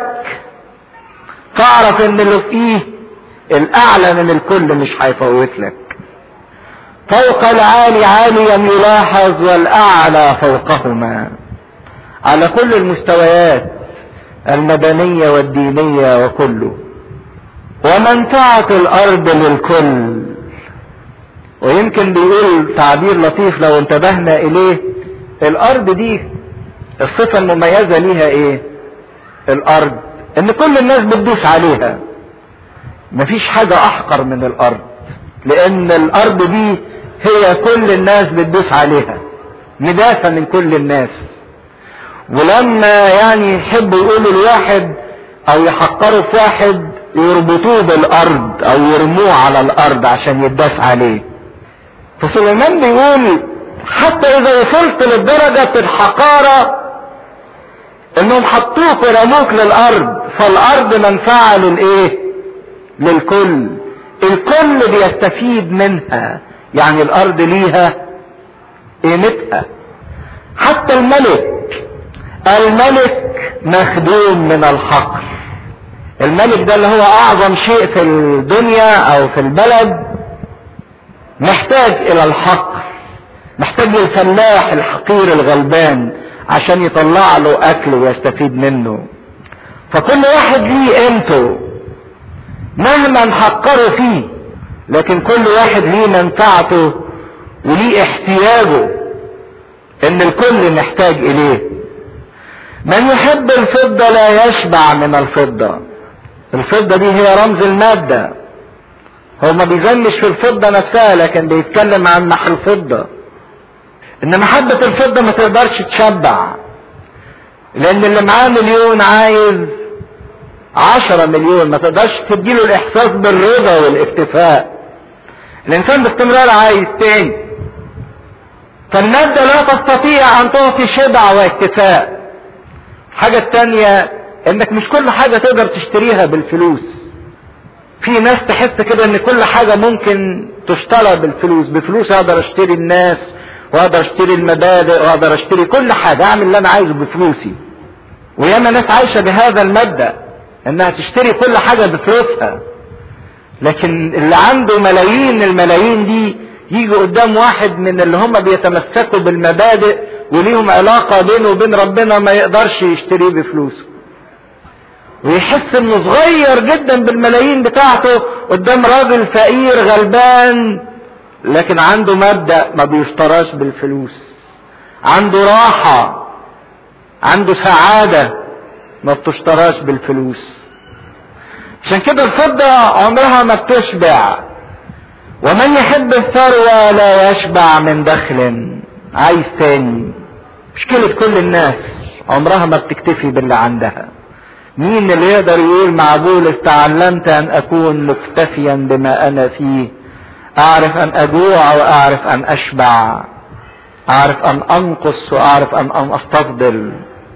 تعرف ان اللي فيه الاعلى من الكل مش هيفوت لك فوق العالي عاليا يلاحظ والاعلى فوقهما على كل المستويات المدنية والدينية وكله ومنفعة الارض للكل ويمكن بيقول تعبير لطيف لو انتبهنا اليه الارض دي الصفة المميزة ليها ايه الارض ان كل الناس بتدوس عليها مفيش حاجة احقر من الارض لان الارض دي هي كل الناس بتدوس عليها ندافة من كل الناس ولما يعني يحبوا يقولوا الواحد او يحقروا في واحد يربطوه بالارض او يرموه على الارض عشان يداس عليه فسليمان بيقول حتى اذا وصلت لدرجة الحقارة انهم حطوك ورموك للارض فالارض منفعة للايه للكل الكل بيستفيد منها يعني الارض ليها قيمتها حتى الملك الملك مخدوم من الحقر الملك ده اللي هو اعظم شيء في الدنيا او في البلد محتاج الى الحقر محتاج للفلاح الحقير الغلبان عشان يطلع له اكل ويستفيد منه فكل واحد ليه قيمته مهما نحقره فيه لكن كل واحد ليه منفعته وليه احتياجه ان الكل محتاج اليه من يحب الفضة لا يشبع من الفضة الفضة دي هي رمز المادة هو ما بيزنش في الفضة نفسها لكن بيتكلم عن محل الفضة ان محبة الفضة ما تقدرش تشبع لان اللي معاه مليون عايز عشرة مليون ما تقدرش تديله الاحساس بالرضا والاكتفاء الانسان باستمرار عايز تاني فالمادة لا تستطيع ان تعطي شبع واكتفاء الحاجة التانية انك مش كل حاجة تقدر تشتريها بالفلوس في ناس تحس كده ان كل حاجة ممكن تشترى بالفلوس بفلوس اقدر اشتري الناس واقدر اشتري المبادئ واقدر اشتري كل حاجة اعمل اللي انا عايزه بفلوسي وياما ناس عايشة بهذا المبدأ انها تشتري كل حاجة بفلوسها لكن اللي عنده ملايين الملايين دي يجي قدام واحد من اللي هم بيتمسكوا بالمبادئ وليهم علاقة بينه وبين ربنا ما يقدرش يشتريه بفلوسه ويحس انه صغير جدا بالملايين بتاعته قدام راجل فقير غلبان لكن عنده مبدأ ما بيشتراش بالفلوس عنده راحة عنده سعادة ما بتشتراش بالفلوس عشان كده الفضة عمرها ما بتشبع ومن يحب الثروة لا يشبع من دخل عايز تاني مشكلة كل الناس عمرها ما بتكتفي باللي عندها مين اللي يقدر يقول مع بولس تعلمت ان اكون مكتفيا بما انا فيه اعرف ان اجوع واعرف ان اشبع اعرف ان انقص واعرف ان, أن استفضل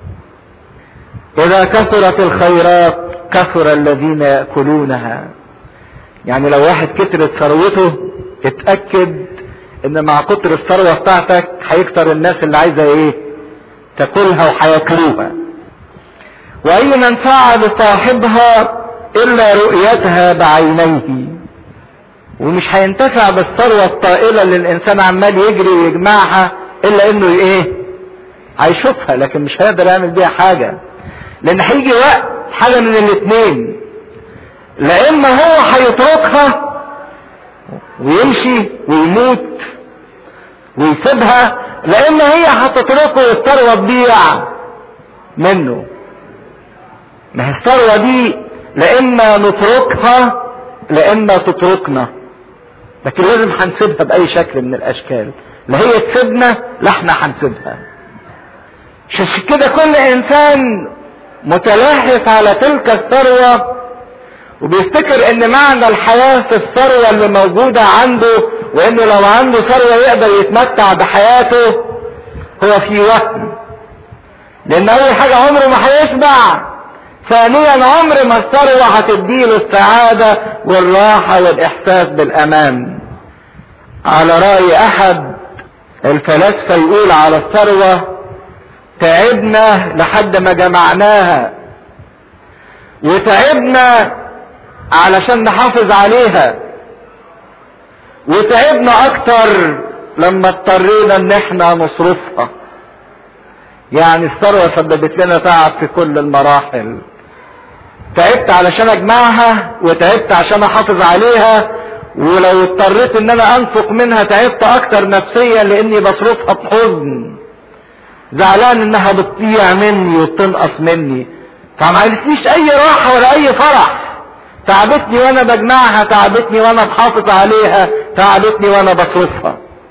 اذا كثرت الخيرات كثر الذين ياكلونها يعني لو واحد كترت ثروته اتاكد ان مع كتر الثروه بتاعتك هيكتر الناس اللي عايزه ايه تاكلها وهياكلوها واي منفعه لصاحبها الا رؤيتها بعينيه ومش هينتفع بالثروة الطائلة اللي الانسان عمال يجري ويجمعها الا انه ايه هيشوفها لكن مش هيقدر يعمل بيها حاجة لان هيجي وقت حاجة من الاتنين لا اما هو هيتركها ويمشي ويموت ويسيبها لا اما هي هتتركه والثروة تضيع منه ما هي الثروة دي لا اما نتركها لا اما تتركنا لكن لازم هنسيبها باي شكل من الاشكال لا هي تسيبنا لا احنا هنسيبها عشان كده كل انسان متلهف على تلك الثروة وبيفتكر ان معنى الحياة في الثروة اللي موجودة عنده وانه لو عنده ثروة يقدر يتمتع بحياته هو في وهم لان اول حاجة عمره ما هيشبع ثانيا عمر ما الثروة هتديله السعادة والراحة والإحساس بالأمان على رأي أحد الفلاسفة يقول على الثروة تعبنا لحد ما جمعناها وتعبنا علشان نحافظ عليها وتعبنا اكتر لما اضطرينا ان احنا نصرفها يعني الثروة سببت لنا تعب في كل المراحل تعبت علشان اجمعها وتعبت عشان احافظ عليها ولو اضطريت ان انا انفق منها تعبت اكتر نفسيا لاني بصرفها بحزن زعلان انها بتضيع مني وبتنقص مني فما عرفتنيش اي راحة ولا اي فرح تعبتني وانا بجمعها تعبتني وانا بحافظ عليها تعبتني وانا بصرفها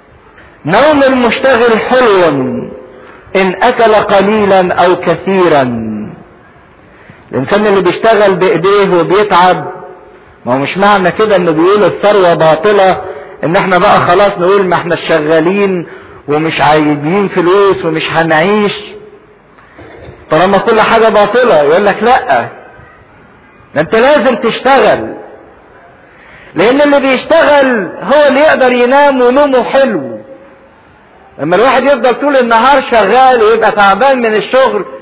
نوم المشتغل حلو ان اكل قليلا او كثيرا الانسان اللي بيشتغل بايديه وبيتعب ما هو مش معنى كده انه بيقول الثروة باطلة ان احنا بقى خلاص نقول ما احنا شغالين ومش عايزين فلوس ومش هنعيش طالما كل حاجة باطلة يقول لك لا ده انت لازم تشتغل لان اللي بيشتغل هو اللي يقدر ينام ونومه حلو لما الواحد يفضل طول النهار شغال ويبقى تعبان من الشغل